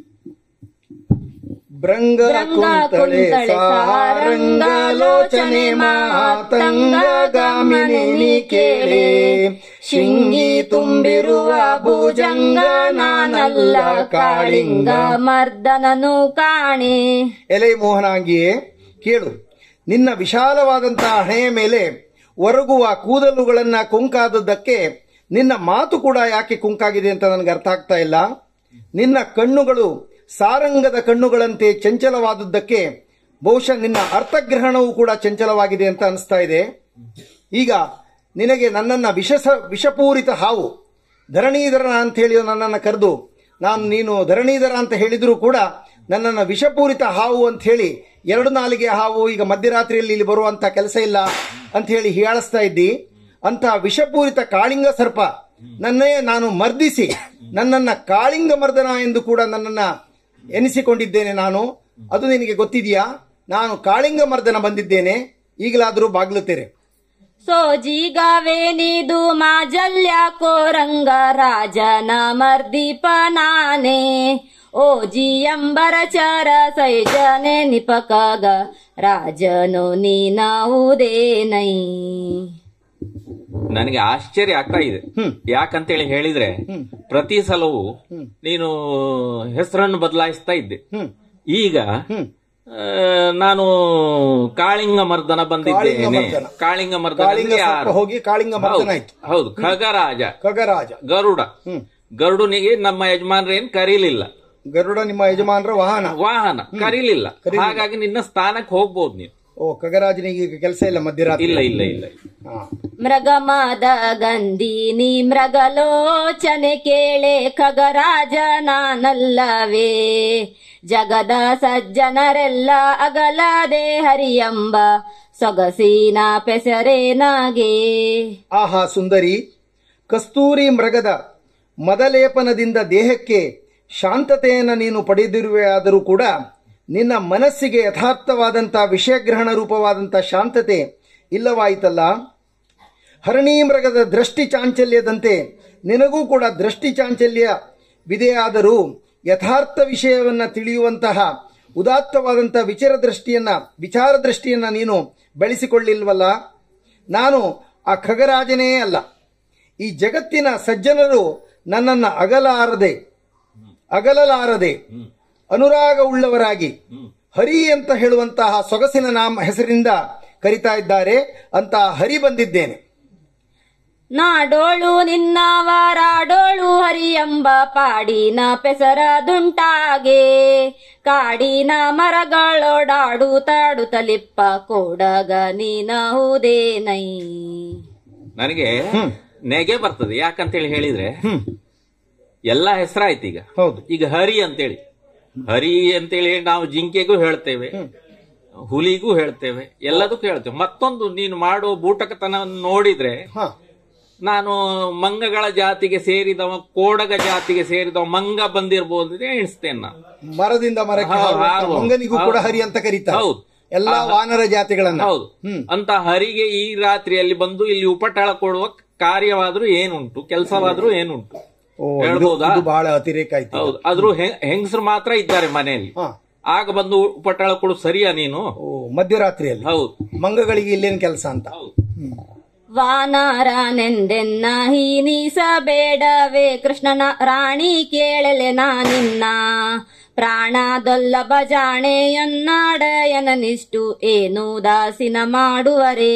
ಭೃಂಗ ಭೃಂಗ ಕುಂತಳೆ ಕುಂತಳೆ ಸಾರಂಗಲೋಚನೆ ಮಾತಂಗ ಗಾಮಿನಿ ನೀ ಕೇಳೆ ಶಿಂಗಿ ತುಂಬಿರುವ ಭುಜಂಗ ನಾನಲ್ಲ ಕಾಳಿಂಗ ಮರ್ದನನು ಕಾಣೆ ಎಲೆ ಮೋಹನಾಂಗಿಯೇ ಕೇಳು ನಿನ್ನ ವಿಶಾಲವಾದಂತಹ ಹಣೆಯ ಮೇಲೆ ಒರಗುವ ಕೂದಲುಗಳನ್ನ ಕುಂಕಾದದ್ದಕ್ಕೆ ನಿನ್ನ ಮಾತು ಕೂಡ ಯಾಕೆ ಕುಂಕಾಗಿದೆ ಅಂತ ನನಗೆ ಅರ್ಥ ಆಗ್ತಾ ಇಲ್ಲ ನಿನ್ನ ಕಣ್ಣುಗಳು ಸಾರಂಗದ ಕಣ್ಣುಗಳಂತೆ ಚಂಚಲವಾದದ್ದಕ್ಕೆ ಬಹುಶಃ ನಿನ್ನ ಅರ್ಥಗ್ರಹಣವು ಕೂಡ ಚಂಚಲವಾಗಿದೆ ಅಂತ ಅನಿಸ್ತಾ ಇದೆ ಈಗ ನಿನಗೆ ನನ್ನನ್ನ ವಿಷಸ ವಿಷಪೂರಿತ ಹಾವು ಧರಣೀಧರ ಅಂತ ಹೇಳಿ ನನ್ನನ್ನು ಕರೆದು ನಾನು ನೀನು ಧರಣೀಧರ ಅಂತ ಹೇಳಿದರೂ ಕೂಡ ನನ್ನನ್ನು ವಿಷಪೂರಿತ ಹಾವು ಅಂತ ಹೇಳಿ ಎರಡು ನಾಲಿಗೆ ಹಾವು ಈಗ ಮಧ್ಯರಾತ್ರಿಯಲ್ಲಿ ಇಲ್ಲಿ ಬರುವಂತ ಕೆಲಸ ಇಲ್ಲ ಅಂತ ಹೇಳಿ ಹೀಯಾಳಿಸ್ತಾ ಇದ್ದಿ ಅಂತ ವಿಷಪೂರಿತ ಕಾಳಿಂಗ ಸರ್ಪ ನನ್ನೇ ನಾನು ಮರ್ದಿಸಿ ನನ್ನನ್ನ ಕಾಳಿಂಗ ಮರ್ದನ ಎಂದು ಕೂಡ ನನ್ನನ್ನ ಎನಿಸಿಕೊಂಡಿದ್ದೇನೆ ನಾನು ಅದು ನಿನಗೆ ಗೊತ್ತಿದೆಯಾ ನಾನು ಕಾಳಿಂಗ ಮರ್ದನ ಬಂದಿದ್ದೇನೆ ಈಗಲಾದರೂ ಬಾಗ್ಲುತ್ತೇನೆ ಸೋಜಿಗವೇನಿದು ಮಾಜಲ್ಯ ಕೋರಂಗ ರಾಜನ ಮರ್ದೀಪ ನಾನೇ ಓಜಿ ಎಂಬರ ಚರ ಸೈಜನೆ ನಿಪಕಗ ರಾಜನು ನೀನಾವುದೇನೈ ನನಗೆ ಆಶ್ಚರ್ಯ ಆಗ್ತಾ ಇದೆ ಯಾಕಂತೇಳಿ ಹೇಳಿದ್ರೆ ಪ್ರತಿ ಸಲವೂ ನೀನು ಹೆಸರನ್ನು ಬದಲಾಯಿಸ್ತಾ ಇದ್ದೆ ಈಗ ಆ, ನಾನು ಕಾಳಿಂಗ ಮರ್ದನ ಬಂದಿದ್ದೇನೆ ಮರ್ದನ. ಕಾಳಿಂಗ ಮರ್ದನ ಕಾಳಿಂಗ ಅಂದ್ರೆ ಸರ್ಪ ಯಾರು? ಹೋಗಿ ಕಾಳಿಂಗ ಮರ್ದನ ಹೌದು, ಆಯ್ತು. ಹೌದು ಖಗರಾಜ ಖಗರಾಜ ಗರುಡ ಗರುಡನಿಗೆ ನಮ್ಮ ಯಜಮಾನ್ರೇನ್ ಕರೀಲಿಲ್ಲ ಗರುಡ ನಿಮ್ಮ ಯಜಮಾನರ ವಾಹನ ವಾಹನ ಕರೀಲಿಲ್ಲ ಹಾಗಾಗಿ ನಿನ್ನ ಸ್ಥಾನಕ್ಕೆ ಹೋಗ್ಬೋದು ನೀನು ಓ ಖಗರಾಜನಿಗೆ ಈಗ ಕೆಲಸ ಇಲ್ಲ ಮಧ್ಯರಾತ್ರಿ ಇಲ್ಲ ಇಲ್ಲ ಇಲ್ಲ ಹಾ. ಮೃಗಮಾದ ಗಂಧಿನಿ ಮೃಗಲೋಚನೆ ಕೇಳೆ ಖಗರಾಜ ನಾನಲ್ಲವೇ ಜಗದ ಸಜ್ಜನರೆಲ್ಲ ಅಗಲದೆ ಹರಿಯಂಬ ಸೊಗಸಿನ ಪೆಸರೇನಾಗೆ ಆಹಾ ಸುಂದರಿ ಕಸ್ತೂರಿ ಮೃಗದ ಮದಲೇಪನದಿಂದ ದೇಹಕ್ಕೆ ಶಾಂತತೆಯನ್ನು ನೀನು ಪಡೆದಿರುವೆಯಾದರೂ ಕೂಡ ನಿನ್ನ ಮನಸ್ಸಿಗೆ ಯಥಾರ್ಥವಾದಂಥ ವಿಷಯಗ್ರಹಣ ರೂಪವಾದಂಥ ಶಾಂತತೆ ಇಲ್ಲವಾಯಿತಲ್ಲ ಹರಣಿ ಮೃಗದ ದೃಷ್ಟಿ ಚಾಂಚಲ್ಯದಂತೆ ನಿನಗೂ ಕೂಡ ದೃಷ್ಟಿ ಚಾಂಚಲ್ಯವಿದೆಯಾದರೂ ಯಥಾರ್ಥ ವಿಷಯವನ್ನು ತಿಳಿಯುವಂತಹ ಉದಾತ್ತವಾದಂಥ ವಿಚಾರ ದೃಷ್ಟಿಯನ್ನ ವಿಚಾರ ದೃಷ್ಟಿಯನ್ನ ನೀನು ಬೆಳೆಸಿಕೊಳ್ಳಿಲ್ವಲ್ಲ ನಾನು ಆ ಖಗರಾಜನೇ ಅಲ್ಲ ಈ ಜಗತ್ತಿನ ಸಜ್ಜನರು ನನ್ನನ್ನು ಅಗಲಾರದೆ ಅಗಲಲಾರದೆ ಅನುರಾಗ ಉಳ್ಳವರಾಗಿ ಹರಿ ಅಂತ ಹೇಳುವಂತಹ ಸೊಗಸಿನ ನಾಮ ಹೆಸರಿನಿಂದ ಕರಿತಾ ಇದ್ದಾರೆ ಅಂತ ಹರಿ ಬಂದಿದ್ದೇನೆ ನಾಡೋಳು ನಿನ್ನವರಾಡೋಳು ಹರಿಯಂಬ ಪಾಡಿನ ಪೆಸರದುಂಟಾಗೆ ಕಾಡಿನ ಮರಗಳೋಡಾಡು ತಾಡು ತಲಿಪ್ಪ ಕೋಡಗ ನೀನಹುದೇನೈ ನನಗೆ ನೆಗೆ ಬರ್ತದೆ ಯಾಕಂತೇಳಿ ಹೇಳಿದ್ರೆ ಎಲ್ಲ ಹೆಸರಾಯ್ತು ಈಗ ಹೌದು ಈಗ ಹರಿ ಅಂತೇಳಿ ಹರಿ ಅಂತೇಳಿ ನಾವು ಜಿಂಕೆಗೂ ಹೇಳ್ತೇವೆ ಹುಲಿಗೂ ಹೇಳ್ತೇವೆ ಎಲ್ಲದಕ್ಕೂ ಹೇಳ್ತೇವೆ ಮತ್ತೊಂದು ನೀನು ಮಾಡುವ ಬೂಟಕತನವನ್ನು ನೋಡಿದ್ರೆ ಹಾ ನಾನು ಮಂಗಗಳ ಜಾತಿಗೆ ಸೇರಿದವ ಕೋಡಗ ಜಾತಿಗೆ ಸೇರಿದವ ಮಂಗ ಬಂದಿರ್ಬೋದು ಅಂತ ಎಣಿಸ್ತೇನೆ ನಾನು ಮರದಿಂದ ಮರಕ್ಕೆ ಹೌದು, ಹಾರುವಂತ ಹಾರುವ. ಮಂಗನಿಗೂ ಕೂಡ ಹೌದು. ಹರಿ ಅಂತ ಕರೀತಾರೆ ಹೌದು. ಎಲ್ಲಾ ಆ- ವಾನರ ಜಾತಿಗಳನ್ನ ಹೌದು ಅಂತ ಹರಿಗೆ ಈ ರಾತ್ರಿಯಲ್ಲಿ ಬಂದು ಇಲ್ಲಿ ಉಪಟಳ ಕೊಡುವ ಕಾರ್ಯವಾದ್ರೂ ಏನುಂಟು ಕೆಲಸವಾದ್ರೂ ಏನುಂಟು ಓ ಇದು- ಹೇಳ್ಬೋದಾ ಇದು ಬಹಳ ಅತಿರೇಕ ಆಯ್ತು ಹೌದು ಆದ್ರೂ ಹೆಂಗಸರು ಮಾತ್ರ ಇದ್ದಾರೆ ಮನೆಯಲ್ಲಿ ಹಾ. ಆಗ ಬಂದು ಪಟಾಳ ಕೊಡು ಸರಿಯಾ ನೀನು ಓ ಮಧ್ಯರಾತ್ರಿಯಲ್ಲಿ ಹೌದು ಮಂಗಗಳಿಗೆ ಇಲ್ಲೇನ್ ಕೆಲಸ ಅಂತ ಹೌದು ವಾನರನೆಂದೆನ್ನ ಹೀನಿಸಬೇಡವೇ ಕೃಷ್ಣನ ರಾಣಿ ಕೇಳಲೆ ನಾನಿನ್ನ ಪ್ರಾಣದೊಲ್ಲಭ ಜಾಣೆಯನ್ನಾಡಯನನಿಷ್ಟು ಏನು ದಾಸಿನ ಮಾಡುವರೇ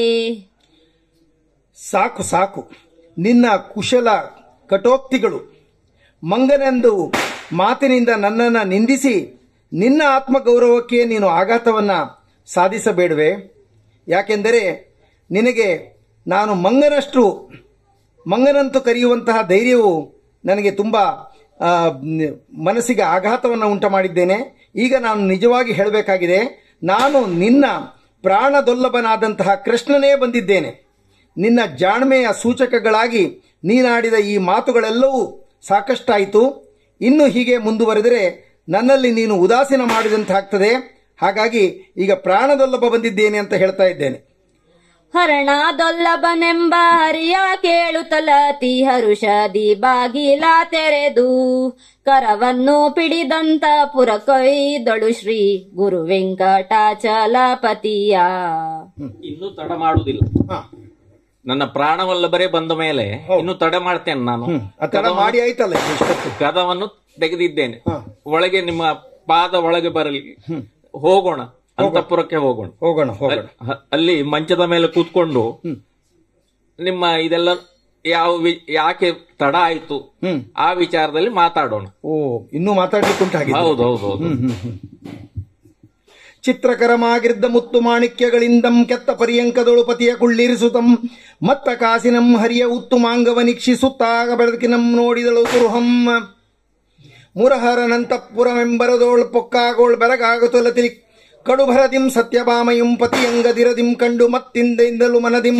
ಸಾಕು ಸಾಕು ನಿನ್ನ ಕುಶಲ ಕಟೋಕ್ತಿಗಳು ಮಂಗನೆಂದು ಮಾತಿನಿಂದ ನನ್ನನ್ನು ನಿಂದಿಸಿ ನಿನ್ನ ಆತ್ಮಗೌರವಕ್ಕೆ ನೀನು ಆಘಾತವನ್ನ ಸಾಧಿಸಬೇಡವೆ ಯಾಕೆಂದರೆ ನಿನಗೆ ನಾನು ಮಂಗನಷ್ಟು ಮಂಗನಂತೂ ಕರೆಯುವಂತಹ ಧೈರ್ಯವು ನನಗೆ ತುಂಬ ಆ, ಮ್, ಮನಸ್ಸಿಗೆ ಆಘಾತವನ್ನು ಉಂಟು ಮಾಡಿದ್ದೇನೆ ಈಗ ನಾನು ನಿಜವಾಗಿ ಹೇಳಬೇಕಾಗಿದೆ ನಾನು ನಿನ್ನ ಪ್ರಾಣದೊಲ್ಲಭನಾದಂತಹ ಕೃಷ್ಣನೇ ಬಂದಿದ್ದೇನೆ ನಿನ್ನ ಜಾಣ್ಮೆಯ ಸೂಚಕಗಳಾಗಿ ನೀನಾಡಿದ ಈ ಮಾತುಗಳೆಲ್ಲವೂ ಸಾಕಷ್ಟಾಯಿತು ಇನ್ನು ಹೀಗೆ ಮುಂದುವರೆದರೆ ನನ್ನಲ್ಲಿ ನೀನು ಉದಾಸೀನ ಮಾಡಿದಂತಾಗ್ತದೆ ಹಾಗಾಗಿ ಈಗ ಪ್ರಾಣದೊಲ್ಲಭ ಬಂದಿದ್ದೇನೆ ಅಂತ ಹೇಳ್ತಾ ಇದ್ದೇನೆ ಹರಣದೊಲ್ಲಭನೆಂಬ ಹರಿಯ ಕೇಳುತ್ತಲತಿ ಹರುಷದಿ ಬಾಗಿಲ ತೆರೆದು ಕರವನ್ನು ಪಿಡಿದಂತ ಪುರಕೊಯ್ದಳು ಶ್ರೀ ಗುರು ವೆಂಕಟಾಚಲಪತಿಯ ಇನ್ನು ತಡ ಮಾಡುವುದಿಲ್ಲ ಹಾ. ನನ್ನ ಪ್ರಾಣವಲ್ಲಬರೇ ಬಂದ ಮೇಲೆ ಇನ್ನು ತಡ ಮಾಡ್ತೇನೆ ನಾನು ಆ ಥರ ಮಾಡಿ ಆಯ್ತಲ್ಲ ಈಗ ಇಷ್ಟೊತ್ತು ಕದವನ್ನು ತೆಗೆದಿದ್ದೇನೆ ಹಾ. ಒಳಗೆ ನಿಮ್ಮ ಪಾದ ಒಳಗೆ ಬರಲಿ ಹೋಗೋಣ ಅಂತಃಪುರಕ್ಕೆ ಹೋಗೋಣ ಹೋಗೋಣ ಹೋಗೋಣ ಅ- ಅಲ್ಲಿ ಮಂಚದ ಮೇಲೆ ಕೂತ್ಕೊಂಡು ನಿಮ್ಮ ಇದೆಲ್ಲ ಯಾವ ವಿ- ಯಾಕೆ ತಡ ಆಯ್ತು ಹ್ಮ್ ಆ ವಿಚಾರದಲ್ಲಿ ಮಾತಾಡೋಣ ಓ ಇನ್ನೂ ಮಾತಾಡ್ಲಿಕ್ಕೆ ಉಂಟಾಗಿದೆ ಹೌದು ಹೌದು ಹೌದು ಚಿತ್ರಕರಮಾಗಿದ್ದ ಮುತ್ತು ಮಾಣಿಕ್ಯಗಳಿಂದಂ ಕೆತ್ತ ಪರ್ಯಂಕದೊಳು ಪತಿಯ ಕುಳ್ಳಿರಿಸುತ್ತಂ ಮತ್ತ ಕಾಸಿನಂ ಹರಿಯ ಉತ್ತು ಮಾಂಗವ ನಿಕ್ಷಿಸುತ್ತಾಗ ಬೆಳಕಿನಂ ನೋಡಿದಳು ಕುರುಹಂ ಮುರಹರನಂತಪುರಮೆಂಬರದೋಳ್ ಪೊಕ್ಕಾಗೋಳ್ ಬೆರಗಾಗುತ್ತಲತಿರಿ ಕಡುಭರದಿಂ ಸತ್ಯಭಾಮಯುಂ ಪತಿಯಂಗದಿರದಿಂ ಕಂಡು ಮತ್ತಿಂದೆಂದಲು ಮನದಿಂ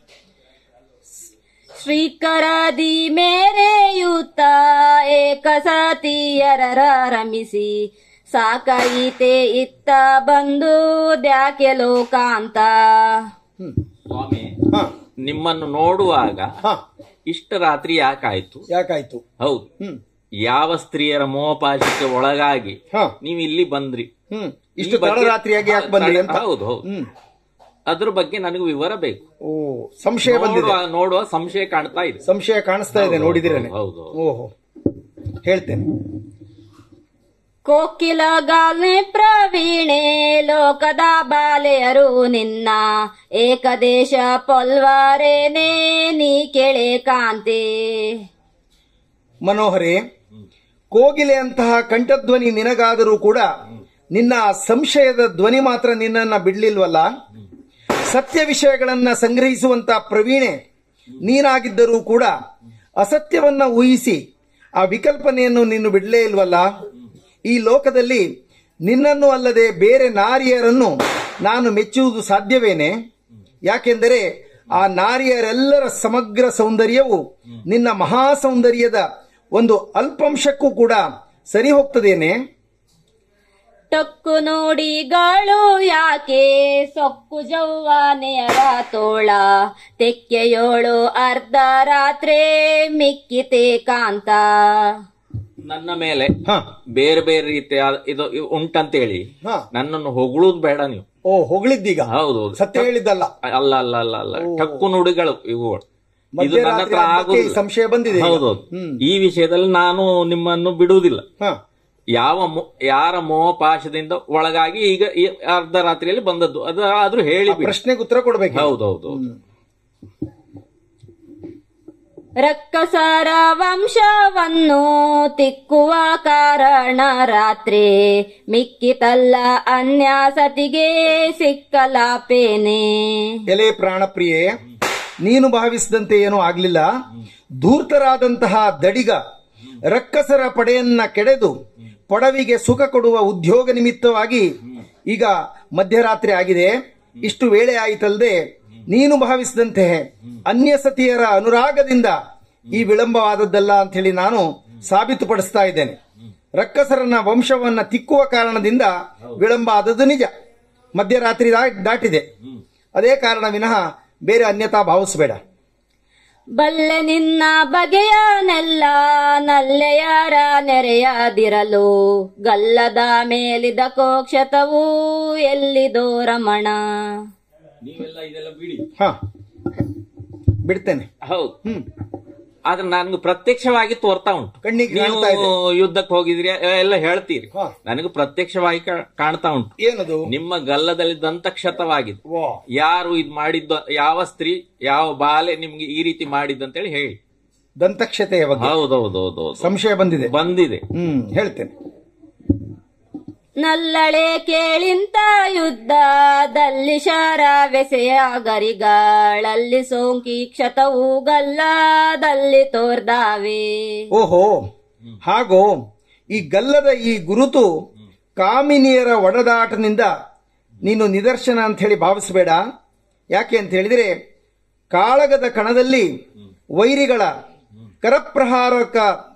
ಶ್ರೀಕರದಿ ಮೇರೆಯುತ್ತ ಏಕ ಸತಿಯರರ ರಮಿಸಿ ಸಾಕಾಯಿತೆ ಇತ್ತ ಬಂದು ದ್ಯಾಕೆ ಲೋಕಾಂತ ಸ್ವಾಮಿ ಹ ನಿಮ್ಮನ್ನು ನೋಡುವಾಗ ಹ ಇಷ್ಟ ರಾತ್ರಿ ಯಾಕಾಯ್ತು ಯಾಕಾಯ್ತು ಹೌದು ಹ್ಮ್ ಯಾವ ಸ್ತ್ರೀಯರ ಮೋಹಪಾಶಕ್ಕೆ ಒಳಗಾಗಿ ಹ ನೀವು ಇಲ್ಲಿ ಬಂದ್ರಿ ಹ್ಮ್ ಈ ಇಷ್ಟು ಬಗ್ಗೆ- ತಡರಾತ್ರಿಯಾಗಿ ಯಾಕೆ ಬಂದ್ರಿ ಅಂತ ಹೌದು ಹೌದು ಹ್ಮ್ ಅದ್ರ ಬಗ್ಗೆ ನನಗೆ ವಿವರ ಬೇಕು ಓ ಸಂಶಯ ಬಂದಿದೆ ನೋಡುವ ನೋಡುವ ಸಂಶಯ ಕಾಣ್ತಾ ಇದೆ ಸಂಶಯ ಕಾಣಿಸ್ತಾ ಇದೆ ಹೌದು, ನೋಡಿದಿರೇನೆ ಹೌದು, ಹೌದು. ಓಹೋ ಹೇಳ್ತೇನೆ ಕೋಕಿಲ ಗಾಲ್ನೆ ಪ್ರವೀಣೆ ಲೋಕದ ಬಾಲೆಯರು ನಿನ್ನ ಏಕದೇಶ ಪೊಲ್ವಾರೇನೆ ನೀ ಕೆಳೆ ಕಾಂತೆ ಮನೋಹರೇ ಕೋಗಿಲೆ ಅಂತಹ ಕಂಠಧ್ವನಿ ನಿನಗಾದರೂ ಕೂಡ ನಿನ್ನ ಸಂಶಯದ ಧ್ವನಿ ಮಾತ್ರ ನಿನ್ನನ್ನ ಬಿಡ್ಲಿಲ್ವಲ್ಲ ಸತ್ಯ ವಿಷಯಗಳನ್ನ ಸಂಗ್ರಹಿಸುವಂತ ಪ್ರವೀಣೆ ನೀನಾಗಿದ್ದರೂ ಕೂಡ ಅಸತ್ಯವನ್ನ ಊಹಿಸಿ ಆ ವಿಕಲ್ಪನೆಯನ್ನು ನೀನು ಬಿಡಲೇ ಇಲ್ವಲ್ಲ ಈ ಲೋಕದಲ್ಲಿ ನಿನ್ನನ್ನು ಅಲ್ಲದೆ ಬೇರೆ ನಾರಿಯರನ್ನು ನಾನು ಮೆಚ್ಚುವುದು ಸಾಧ್ಯವೇನೆ ಯಾಕೆಂದರೆ ಆ ನಾರಿಯರೆಲ್ಲರ ಸಮಗ್ರ ಸೌಂದರ್ಯವು ನಿನ್ನ ಮಹಾ ಸೌಂದರ್ಯದ ಒಂದು ಅಲ್ಪಂಶಕ್ಕೂ ಕೂಡ ಸರಿ ಹೋಗ್ತದೇನೆ ಟೊಕ್ಕು ನುಡಿಗಳು ಯಾಕೆ ಸೊಕ್ಕು ಜೌವಾನೆಯರ ತೋಳ ತೆಕ್ಕೆಯೋಳು ಅರ್ಧ ರಾತ್ರಿ ಮಿಕ್ಕಿತೆ ಕಾಂತ ನನ್ನ ಮೇಲೆ ಹ ಬೇರೆ ಬೇರೆ ರೀತಿಯ ಇದು ಉಂಟಂತೇಳಿ ಹ ನನ್ನನ್ನು ಹೊಗಳುದು ಬೇಡ ನೀವು ಓ ಹೊಗಳಿದ್ದೀಗ ಹೌದು ಹೌದು. ಸತ್ಯ ಹೇಳಿದ್ದಲ್ಲ ಅಲ್ಲ ಅಲ್ಲ ಅಲ್ಲ ಅಲ್ಲ ಟಕ್ಕು ನುಡಿಗಳು ಇವುಗಳು ಇದು ನನ್ನ ಮಧ್ಯರಾತ್ರಿ ಹತ್ರ ಅರ್ಧಕ್ಕೆ ಈ ಆಗುದಿಲ್ಲ ಸಂಶಯ ಬಂದಿದೆ ಈಗ. ಹೌದೌದು ಹ್ಮ್. ಈ ವಿಷಯದಲ್ಲಿ ನಾನು ನಿಮ್ಮನ್ನು ಬಿಡುವುದಿಲ್ಲ ಹ ಯಾವ ಮೋ- ಯಾರ ಮೋಹಪಾಶದಿಂದ ಒಳಗಾಗಿ ಈಗ ಈ ಅರ್ಧ ರಾತ್ರಿಯಲ್ಲಿ ಬಂದದ್ದು ಅದು ಆದ್ರೂ ಹೇಳಿ ಬಿಡಿ. ಪ್ರಶ್ನೆಗೆ ಉತ್ತರ ಕೊಡ್ಬೇಕು ಹೌದೌದು ರಕ್ಕಸರ ವಂಶವನ್ನು ತಿಕ್ಕುವ ಕಾರಣ ರಾತ್ರಿ ಮಿಕ್ಕಿತಲ್ಲ ಅನ್ಯಾಸತಿಗೆ ಸಿಕ್ಕಲಾಪೇನೆ ಎಲೆ ಪ್ರಾಣಪ್ರಿಯೆ ನೀನು ಭಾವಿಸಿದಂತೆ ಏನೂ ಆಗ್ಲಿಲ್ಲ ಧೂರ್ತರಾದಂತಹ ದಡಿಗ ರಕ್ಕಸರ ಪಡೆಯನ್ನ ಕೆಡೆದು ಪಡವಿಗೆ ಸುಖ ಕೊಡುವ ಉದ್ಯೋಗ ನಿಮಿತ್ತವಾಗಿ ಈಗ ಮಧ್ಯರಾತ್ರಿ ಆಗಿದೆ ಇಷ್ಟು ವೇಳೆ ಆಯಿತಲ್ಲದೆ ನೀನು ಭಾವಿಸಿದಂತೆ ಅನ್ಯ ಸತಿಯರ ಅನುರಾಗದಿಂದ ಈ ವಿಳಂಬವಾದದ್ದಲ್ಲ ಅಂತ ಹೇಳಿ ನಾನು ಸಾಬೀತುಪಡಿಸ್ತಾ ಇದ್ದೇನೆ ರಕ್ಕಸರನ್ನ ವಂಶವನ್ನ ತಿಕ್ಕುವ ಕಾರಣದಿಂದ ವಿಳಂಬ ಆದದ್ದು ನಿಜ ಮಧ್ಯರಾತ್ರಿ ದಾ- ದಾಟಿದೆ ಅದೇ ಕಾರಣ ವಿನಃ ಬೇರೆ ಅನ್ಯತಾ ಭಾವಿಸಬೇಡ ಬಲ್ಲೆ ನಿನ್ನ ಬಗೆಯನೆಲ್ಲ ನಲ್ಲೆಯರ ನೆರೆಯದಿರಲು ಗಲ್ಲದ ಮೇಲಿದ ಕೋಕ್ಷತವು ಎಲ್ಲಿದೋ ರಮಣ ನೀವೆಲ್ಲ ಇದೆಲ್ಲ ಬಿಡಿ ಹಾ ಬಿಡ್ತೇನೆ ಹೌದು ಹ್ಮ್ ಆದ್ರೆ ನನ್ಗೆ ಪ್ರತ್ಯಕ್ಷವಾಗಿ ತೋರ್ತಾ ಉಂಟು ಕಣ್ಣಿಗೆ ನೀವು ಕಾಣ್ತಾ ಇದೆ. ಯುದ್ಧಕ್ಕೆ ಹೋಗಿದ್ರಿ ಎಲ್ಲ ಹೇಳ್ತೀರಿ ಹಾ. ನನಗೆ ಪ್ರತ್ಯಕ್ಷವಾಗಿ ಕಾ- ಕಾಣ್ತಾ ಉಂಟು ಏನದು ನಿಮ್ಮ ಗಲ್ಲದಲ್ಲಿ ದಂತಕ್ಷತವಾಗಿದೆ ವಾ ಯಾರು ಇದ್ ಮಾಡಿದ್ದು ಯಾವ ಸ್ತ್ರೀ ಯಾವ ಬಾಲೆ ನಿಮ್ಗೆ ಈ ರೀತಿ ಮಾಡಿದ್ದಂತೇಳಿ ಹೇಳಿ ದಂತಕ್ಷತೆಯ ಬಗ್ಗೆ ಹೌದೌದೌದೌದು ಸಂಶಯ ಬಂದಿದೆ ಬಂದಿದೆ ಹ್ಮ್ ಹೇಳ್ತೇನೆ ನಲ್ಲಳೆ ಕೇಳಿಂತ ಯುದ್ಧದಲ್ಲಿ ಶರವೆಸೆಯ ಗರಿಗಳಲ್ಲಿ ಸೋಂಕಿ ಕ್ಷತವು ಗಲ್ಲದಲ್ಲಿ ತೋರ್ದಾವೆ ಓಹೋ ಹಾಗೋ ಈ ಗಲ್ಲದ ಈ ಗುರುತು ಕಾಮಿನಿಯರ ಒಡದಾಟದಿಂದ ನೀನು ನಿದರ್ಶನ ಅಂತ ಹೇಳಿ ಭಾವಿಸಬೇಡ ಯಾಕೆ ಅಂತ ಹೇಳಿದ್ರೆ ಕಾಳಗದ ಕಣದಲ್ಲಿ ವೈರಿಗಳ ಕರಪ್ರಹಾರಕ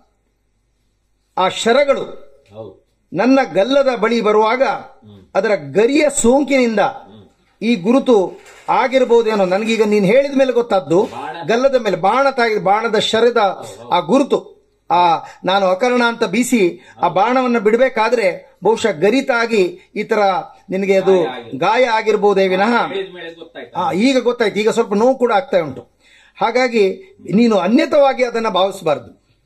ಆ ಶರಗಳು ನನ್ನ ಗಲ್ಲದ ಬಳಿ ಬರುವಾಗ ಅದರ ಗರಿಯ ಸೋಂಕಿನಿಂದ ಈ ಗುರುತು ಆಗಿರಬಹುದೇನೋ ನನಗೀಗ ನೀನು ಹೇಳಿದ ಮೇಲೆ ಗೊತ್ತಾದ್ದು ಗಲ್ಲದ ಮೇಲೆ ಬಾಣ ತಾಗಿ ಬಾಣದ ಶರದ ಆ ಗುರುತು ಆ ನಾನು ಅಕರ್ಣ ಅಂತ ಬೀಸಿ ಆ ಬಾಣವನ್ನು ಬಿಡಬೇಕಾದ್ರೆ ಬಹುಶಃ ಗರಿತಾಗಿ ಈ ತರ ನಿನಗೆ ಅದು ಗಾಯ ಆಗಿರ್ಬೋದೇ ವಿನಃ ಆ, ಈಗ ಗೊತ್ತಾಯ್ತು ಈಗ ಸ್ವಲ್ಪ ನೋವು ಕೂಡ ಆಗ್ತಾ ಉಂಟು ಹಾಗಾಗಿ ನೀನು ಅನ್ಯತವಾಗಿ ಅದನ್ನ ಭಾವಿಸಬಾರದು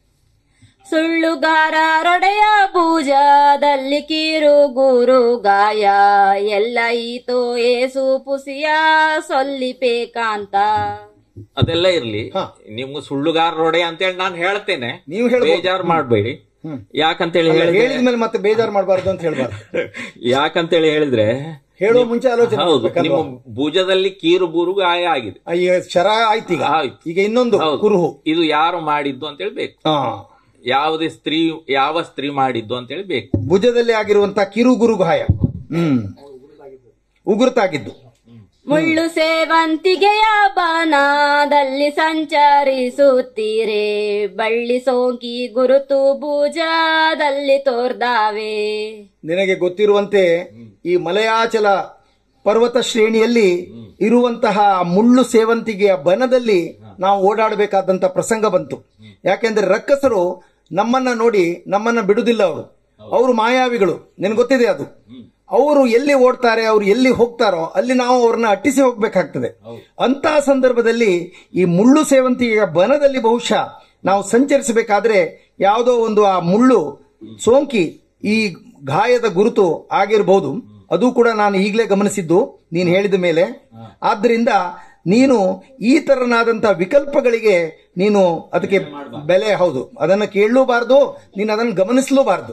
ಸುಳ್ಳುಗಾರರೊಡೆಯ ಭುಜದಲ್ಲಿ ಕಿರು ಗುರು ಗಾಯ ಎಲ್ಲ ಈತೋ ಏಸು ಪುಸಿಯ ಸೊಲ್ಲಿಪೇಕಾಂತ ಅದೆಲ್ಲ ಇರ್ಲಿ ಹಾ. ನಿಮ್ಗೆ ಸುಳ್ಳುಗಾರರೊಡೆ ಅಂತೇಳಿ ನಾನು ಹೇಳ್ತೇನೆ ನೀವು ಹೇಳ್ಬೋದು. ಬೇಜಾರು ಮಾಡಬೇಡಿ ಯಾಕಂತೇಳಿ ಹೇಳಿದ ಹೇಳಿದ್ರೆ ಮೇಲೆ ಮತ್ತೆ ಬೇಜಾರು ಮಾಡಬಾರ್ದು ಅಂತ ಹೇಳ್ಬಾರ್ದು ಯಾಕಂತೇಳಿ ಹೇಳಿದ್ರೆ ಹೇಳೋ ಮುಂಚೆ ಆಲೋಚನೆ ಹೌದು ಮಾಡ್ಬೇಕಲ್ವಾ? ನಿಮ್ಮ ಭುಜದಲ್ಲಿ ಕೀರು ಬೂರು ಗಾಯ ಆಗಿದೆ ಆ, ಈಗ ಶರ ಆಯ್ತು ಈಗ ಆಯ್ತು. ಈಗ ಇನ್ನೊಂದು ಹೌದು. ಕುರುಹು ಇದು ಯಾರು ಮಾಡಿದ್ದು ಅಂತ ಬೇಕು ಹಾ ಯಾವುದೇ ಸ್ತ್ರೀ ಯಾವ ಸ್ತ್ರೀ ಮಾಡಿದ್ದು ಅಂತ ಬೇಕು ಭುಜದಲ್ಲಿ ಆಗಿರುವಂತ ಕಿರು ಗುರು ಗಾಯ ಹ್ಮ್ ಉಗುರುತಾಗಿದ್ದು ಮುಳ್ಳು ಸೇವಂತಿಗೆಯ ಬನದಲ್ಲಿ ಸಂಚರಿಸುತ್ತೀರೆ ಬಳ್ಳಿ ಸೋಂಕಿ ಗುರುತು ಭುಜದಲ್ಲಿ ತೋರ್ದಾವೆ ನಿನಗೆ ಗೊತ್ತಿರುವಂತೆ ಈ ಮಲಯಾಚಲ ಪರ್ವತ ಶ್ರೇಣಿಯಲ್ಲಿ ಇರುವಂತಹ ಮುಳ್ಳು ಸೇವಂತಿಗೆಯ ಬನದಲ್ಲಿ ನಾವು ಓಡಾಡಬೇಕಾದಂತ ಪ್ರಸಂಗ ಬಂತು ಯಾಕೆಂದ್ರೆ ರಕ್ಕಸರು ನಮ್ಮನ್ನ ನೋಡಿ ನಮ್ಮನ್ನ ಬಿಡುದಿಲ್ಲ ಅವರು ಅವರು ಮಾಯಾವಿಗಳು ನಿನಗೆ ಗೊತ್ತಿದೆ ಅದು ಅವರು ಎಲ್ಲಿ ಓಡ್ತಾರೆ ಅವರು ಎಲ್ಲಿ ಹೋಗ್ತಾರೋ ಅಲ್ಲಿ ನಾವು ಅವ್ರನ್ನ ಅಟ್ಟಿಸಿ ಹೋಗ್ಬೇಕಾಗ್ತದೆ ಅಂತಹ ಸಂದರ್ಭದಲ್ಲಿ ಈ ಮುಳ್ಳು ಸೇವಂತಿಗೆಯ ಬನದಲ್ಲಿ ಬಹುಶಃ ನಾವು ಸಂಚರಿಸಬೇಕಾದ್ರೆ ಯಾವುದೋ ಒಂದು ಆ ಮುಳ್ಳು ಸೋಂಕಿ ಈ ಗಾಯದ ಗುರುತು ಆಗಿರಬಹುದು ಅದು ಕೂಡ ನಾನು ಈಗಲೇ ಗಮನಿಸಿದ್ದು ನೀನು ಹೇಳಿದ ಮೇಲೆ ಆದ್ರಿಂದ ನೀನು ಈ ತರನಾದಂತ ವಿಕಲ್ಪಗಳಿಗೆ ನೀನು ಅದಕ್ಕೆ ಬೆಲೆ ಹೌದು ಅದನ್ನು ಕೇಳಲೂಬಾರ್ದು ನೀನು ಅದನ್ನು ಗಮನಿಸಲೂಬಾರ್ದು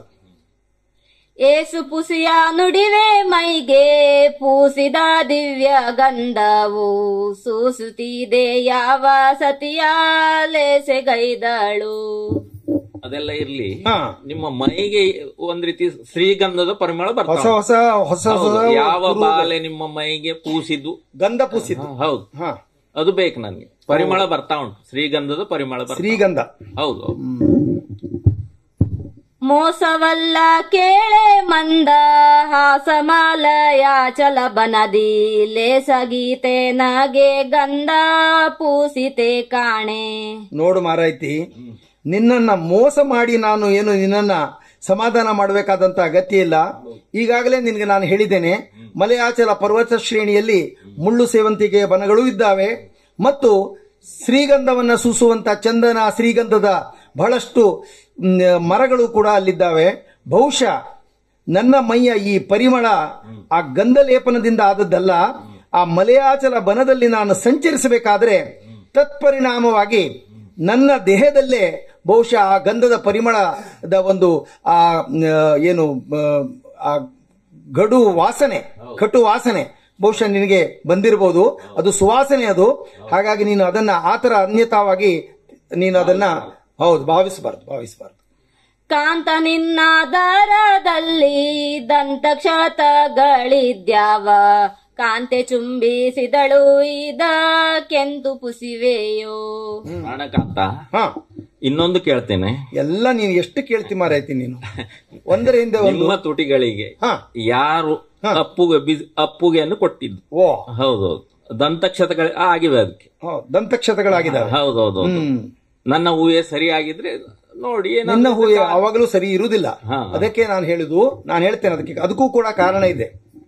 ಏಸು ಪುಸಿಯ ನುಡಿವೆ ಮೈಗೆ ಪೂಸಿದ ದಿವ್ಯ ಗಂಧವು ಸೂಸುತ್ತಿದೆ ಯಾವ ಸತಿಯ ಲೇಸೆಗೈದಳು ಅದೆಲ್ಲ ಇರ್ಲಿ ಹಾ. ನಿಮ್ಮ ಮೈಗೆ ಒಂದ್ ರೀತಿ ಶ್ರೀಗಂಧದ ಪರಿಮಳ ಹೊಸ ಬರ್ತಾ ಹೊಸ ಹೊಸ ಹೌದು. ಹೊಸ ಯಾವ ಕುರು- ಬಾಲೆ ನಿಮ್ಮ ಮೈಗೆ ಪೂಸಿದ್ದು ಗಂಧ ಪೂಸಿದ್ದು ಹಾ, ಹೌದು ಹಾ ಅದು ಬೇಕು ನನ್ಗೆ ಪರಿಮಳ ಬರ್ತಾ ಉಂಟು ಶ್ರೀಗಂಧದ ಪರಿಮಳ ಬರ್ತಾ ಉಂಟು. ಶ್ರೀಗಂಧ ಹೌದು ಮೋಸವಲ್ಲ ಕೇಳೆ ಮಂದ ಹಾಸಮಾಲಯ ಚಲಬನದಿ ಲೇಸಗೀತೆ ನಗೆ ಗಂಧ ಪೂಸಿತೆ ಕಾಣೆ ನೋಡು ಮಾರಾಯ್ತಿ ನಿನ್ನನ್ನ ಮೋಸ ಮಾಡಿ ನಾನು ಏನು ನಿನ್ನನ್ನ ಸಮಾಧಾನ ಮಾಡಬೇಕಾದಂತ ಅಗತ್ಯ ಇಲ್ಲ ಈಗಾಗಲೇ ನಿನಗೆ ನಾನು ಹೇಳಿದ್ದೇನೆ ಮಲಯಾಚಲ ಪರ್ವತ ಶ್ರೇಣಿಯಲ್ಲಿ ಮುಳ್ಳು ಸೇವಂತಿಗೆಯ ಬನಗಳು ಇದ್ದಾವೆ ಮತ್ತು ಶ್ರೀಗಂಧವನ್ನ ಸೂಸುವಂತ ಚಂದನ ಶ್ರೀಗಂಧದ ಬಹಳಷ್ಟು ಮ್, ಮರಗಳು ಕೂಡ ಅಲ್ಲಿದ್ದಾವೆ ಬಹುಶಃ ನನ್ನ ಮೈಯ ಈ ಪರಿಮಳ ಆ ಗಂಧಲೇಪನದಿಂದ ಆದದ್ದಲ್ಲ ಆ ಮಲಯಾಚಲ ಬನದಲ್ಲಿ ನಾನು ಸಂಚರಿಸಬೇಕಾದ್ರೆ ತತ್ಪರಿಣಾಮವಾಗಿ ನನ್ನ ದೇಹದಲ್ಲೇ ಬಹುಶಃ ಆ ಗಂಧದ ಪರಿಮಳದ ಒಂದು ಆ ಮ್, ಏನು ಆ, ಆ ಗಡು ವಾಸನೆ ಕಟು ವಾಸನೆ ಬಹುಶಃ ನಿನಗೆ ಬಂದಿರಬಹುದು ಅದು ಸುವಾಸನೆ ಅದು ಹಾಗಾಗಿ ನೀನು ಅದನ್ನ ಆತರ ಅನ್ಯತಾವಾಗಿ ನೀನು ಅದನ್ನ ಹೌದು ಭಾವಿಸಬಾರ್ದು ಭಾವಿಸಬಾರ್ದು ಕಾಂತ ನಿನ್ನ ದಾರದಲ್ಲಿ ದಂತಕ್ಷತಗಳಿದ್ಯಾವ ಕಾಂತೆ ಚುಂಬಿಸಿದಳು ಇದಕ್ಕೆಂದು ಪುಸಿವೆಯೋ ಪ್ರಾಣಕಾಂತ ಹಾ ಇನ್ನೊಂದು ಕೇಳ್ತೇನೆ ಎಲ್ಲ ನೀನು ಎಷ್ಟು ಕೇಳ್ತಿ ಮಾರಾಯ್ತಿ ನೀನು ಒಂದರ ಹಿಂದೆ ಒಂದು ನಿಮ್ಮ ತುಟಿಗಳಿಗೆ ಹಾ ಯಾರು ಅಪ್ಪುಗೆ ಬಿಸ್- ಅಪ್ಪುಗೆಯನ್ನು ಕೊಟ್ಟಿದ್ದು ಓ ಹೌದೌದು ದಂತಕ್ಷತಗಳು ಆಗಿವೆ ಅದಕ್ಕೆ ಹೌದು, ದಂತಕ್ಷತಗಳಾಗಿದ್ದಾವೆ ಹೌದೌದು ಹ್ಮ್ ನನ್ನ ಊಹೆ ಸರಿಯಾಗಿದ್ರೆ ನೋಡಿ ಏನಾದ್ರು ನಿನ್ನ ಹೂವೆ ಅವಾಗಲೂ ಸರಿ ಇರುವುದಿಲ್ಲ ಹಾ. ಅದಕ್ಕೆ ನಾನು ಹೇಳುದು ನಾನು ಹೇಳ್ತೇನೆ ಅದಕ್ಕೆ ಅದಕ್ಕೂ ಕೂಡ ಕಾರಣ ಇದೆ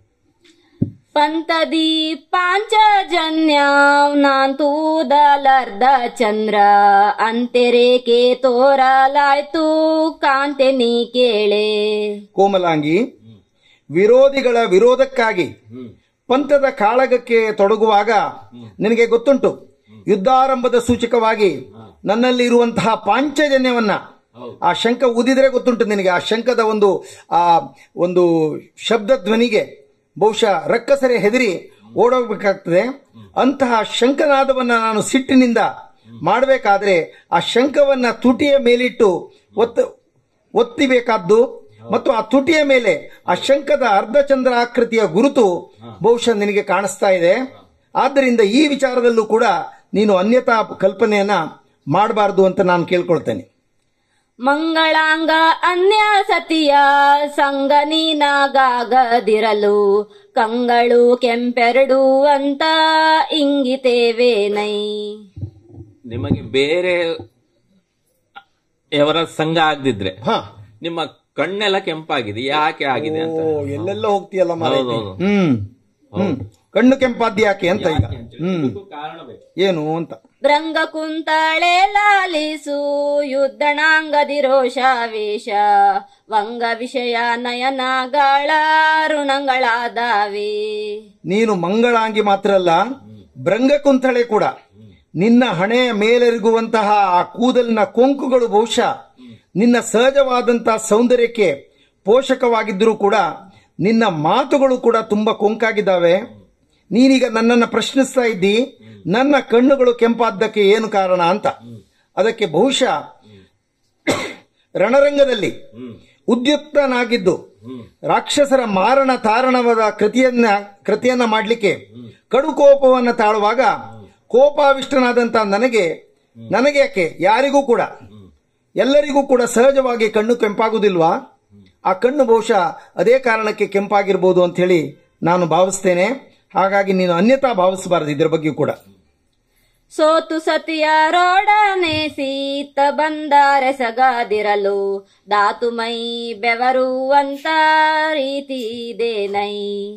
ಪಂತದಿ ಪಾಂಚಜನ್ಯ ನಾಂತೂದಲರ್ಧ ಚಂದ್ರ ಅಂತೆರೇಕೆ ತೋರಲಾಯ್ತು ಕಾಂತೆ ನೀ ಕೇಳೆ ಕೋಮಲಾಂಗಿ ವಿರೋಧಿಗಳ ವಿರೋಧಕ್ಕಾಗಿ ಪಂಥದ ಕಾಳಗಕ್ಕೆ ತೊಡಗುವಾಗ ನಿನಗೆ ಗೊತ್ತುಂಟು ಯುದ್ಧಾರಂಭದ ಸೂಚಕವಾಗಿ ನನ್ನಲ್ಲಿ ಇರುವಂತಹ ಪಾಂಚಜನ್ಯವನ್ನ ಆ ಶಂಕ ಊದಿದ್ರೆ ಗೊತ್ತುಂಟು ನಿನಗೆ ಆ ಶಂಕದ ಒಂದು ಆ ಒಂದು ಶಬ್ದ ಧ್ವನಿಗೆ ಬಹುಶಃ ರಕ್ಕಸರೆ ಹೆದರಿ ಓಡೋಗ್ಬೇಕಾಗ್ತದೆ ಅಂತಹ ಶಂಕನಾದವನ್ನ ನಾನು ಸಿಟ್ಟಿನಿಂದ ಮಾಡಬೇಕಾದ್ರೆ ಆ ಶಂಕವನ್ನ ತುಟಿಯ ಮೇಲಿಟ್ಟು ಒತ್ತ ಒತ್ತಿಬೇಕಾದ್ದು ಮತ್ತು ಆ ತುಟಿಯ ಮೇಲೆ ಆ ಶಂಕದ ಅರ್ಧಚಂದ್ರ ಆಕೃತಿಯ ಗುರುತು ಬಹುಶಃ ನಿನಗೆ ಕಾಣಿಸ್ತಾ ಇದೆ ಆದ್ದರಿಂದ ಈ ವಿಚಾರದಲ್ಲೂ ಕೂಡ ನೀನು ಅನ್ಯತಾ ಕಲ್ಪನೆಯನ್ನ ಮಾಡಬಾರದು ಅಂತ ನಾನು ಕೇಳ್ಕೊಳ್ತೇನೆ ಮಂಗಳಾಂಗ ಅನ್ಯ ಸತಿಯ ಸಂಗ ನೀನಾಗದಿರಲು ಕಂಗಳು ಕೆಂಪೆರಡು ಅಂತ ಇಂಗಿತೇವೇನೈ ನಿಮಗೆ ಬೇರೆ ಅವರ ಸಂಘ ಆಗದಿದ್ರೆ ಹಾ ನಿಮ್ಮ ಕಣ್ಣೆಲ್ಲ ಕೆಂಪಾಗಿದೆ ಯಾಕೆ ಆಗಿದೆ ಅಂತ ಓ ಎಲ್ಲೆಲ್ಲ ಹೋಗ್ತೀಯಲ್ಲ ಮಾರಾಯ ನೀ. ಹೌದೌದು. ಹ್ಮ್ ಹ್ಮ್ ಕಣ್ಣು ಕೆಂಪಾದ್ದು ಯಾಕೆ ಅಂತ ಈಗ ಹ್ಮ್ ಕಾರಣ ಬೇಕು ಏನು ಅಂತ ಭೃಂಗ ಕುಂತಳೆ ಲಾಲಿಸು ಯುದ್ಧಣಾಂಗದಿ ರೋಷಾವೇಶ ವಂಗ ವಿಷಯ ನಯನಗಳ ಋಣಗಳಾದಾವೆ ನೀನು ಮಂಗಳಾಂಗಿ ಮಾತ್ರ ಅಲ್ಲ ಭೃಂಗಕುಂತಳೆ ಕೂಡ ನಿನ್ನ ಹಣೆಯ ಮೇಲೆರಗುವಂತಹ ಆ ಕೂದಲಿನ ಕೊಂಕುಗಳು ಬಹುಶಃ ನಿನ್ನ ಸಹಜವಾದಂತಹ ಸೌಂದರ್ಯಕ್ಕೆ ಪೋಷಕವಾಗಿದ್ದರೂ ಕೂಡ ನಿನ್ನ ಮಾತುಗಳು ಕೂಡ ತುಂಬಾ ಕೊಂಕಾಗಿದ್ದಾವೆ ನೀನೀಗ ನನ್ನನ್ನು ಪ್ರಶ್ನಿಸ್ತಾ ಇದ್ದಿ ನನ್ನ ಕಣ್ಣುಗಳು ಕೆಂಪಾದ್ದಕ್ಕೆ ಏನು ಕಾರಣ ಅಂತ ಅದಕ್ಕೆ ಬಹುಶಃ ರಣರಂಗದಲ್ಲಿ ಉದ್ಯುಕ್ತನಾಗಿದ್ದು ರಾಕ್ಷಸರ ಮಾರಣ ತಾರಣವಾದ ಕೃತಿಯನ್ನ ಕೃತಿಯನ್ನ ಮಾಡಲಿಕ್ಕೆ ಕಡು ಕೋಪವನ್ನ ತಾಳುವಾಗ ಕೋಪಾವಿಷ್ಟನಾದಂತ ನನಗೆ ನನಗೆ ಯಾಕೆ ಯಾರಿಗೂ ಕೂಡ ಎಲ್ಲರಿಗೂ ಕೂಡ ಸಹಜವಾಗಿ ಕಣ್ಣು ಕೆಂಪಾಗುವುದಿಲ್ವಾ ಆ ಕಣ್ಣು ಬಹುಶಃ ಅದೇ ಕಾರಣಕ್ಕೆ ಕೆಂಪಾಗಿರ್ಬೋದು ಅಂತ ಹೇಳಿ ನಾನು ಭಾವಿಸ್ತೇನೆ ಹಾಗಾಗಿ ನೀನು ಅನ್ಯತಾ ಭಾವಿಸಬಾರದು ಇದ್ರ ಬಗ್ಗೆ ಕೂಡ ಸೋತು ಸತಿಯರೊಡನೆ ಸೀತ ಬಂದಾರೆಸಗಾದಿರಲು ದಾತು ಮೈ ಬೆವರುವಂತ ರೀತಿ ಇದೇನೈ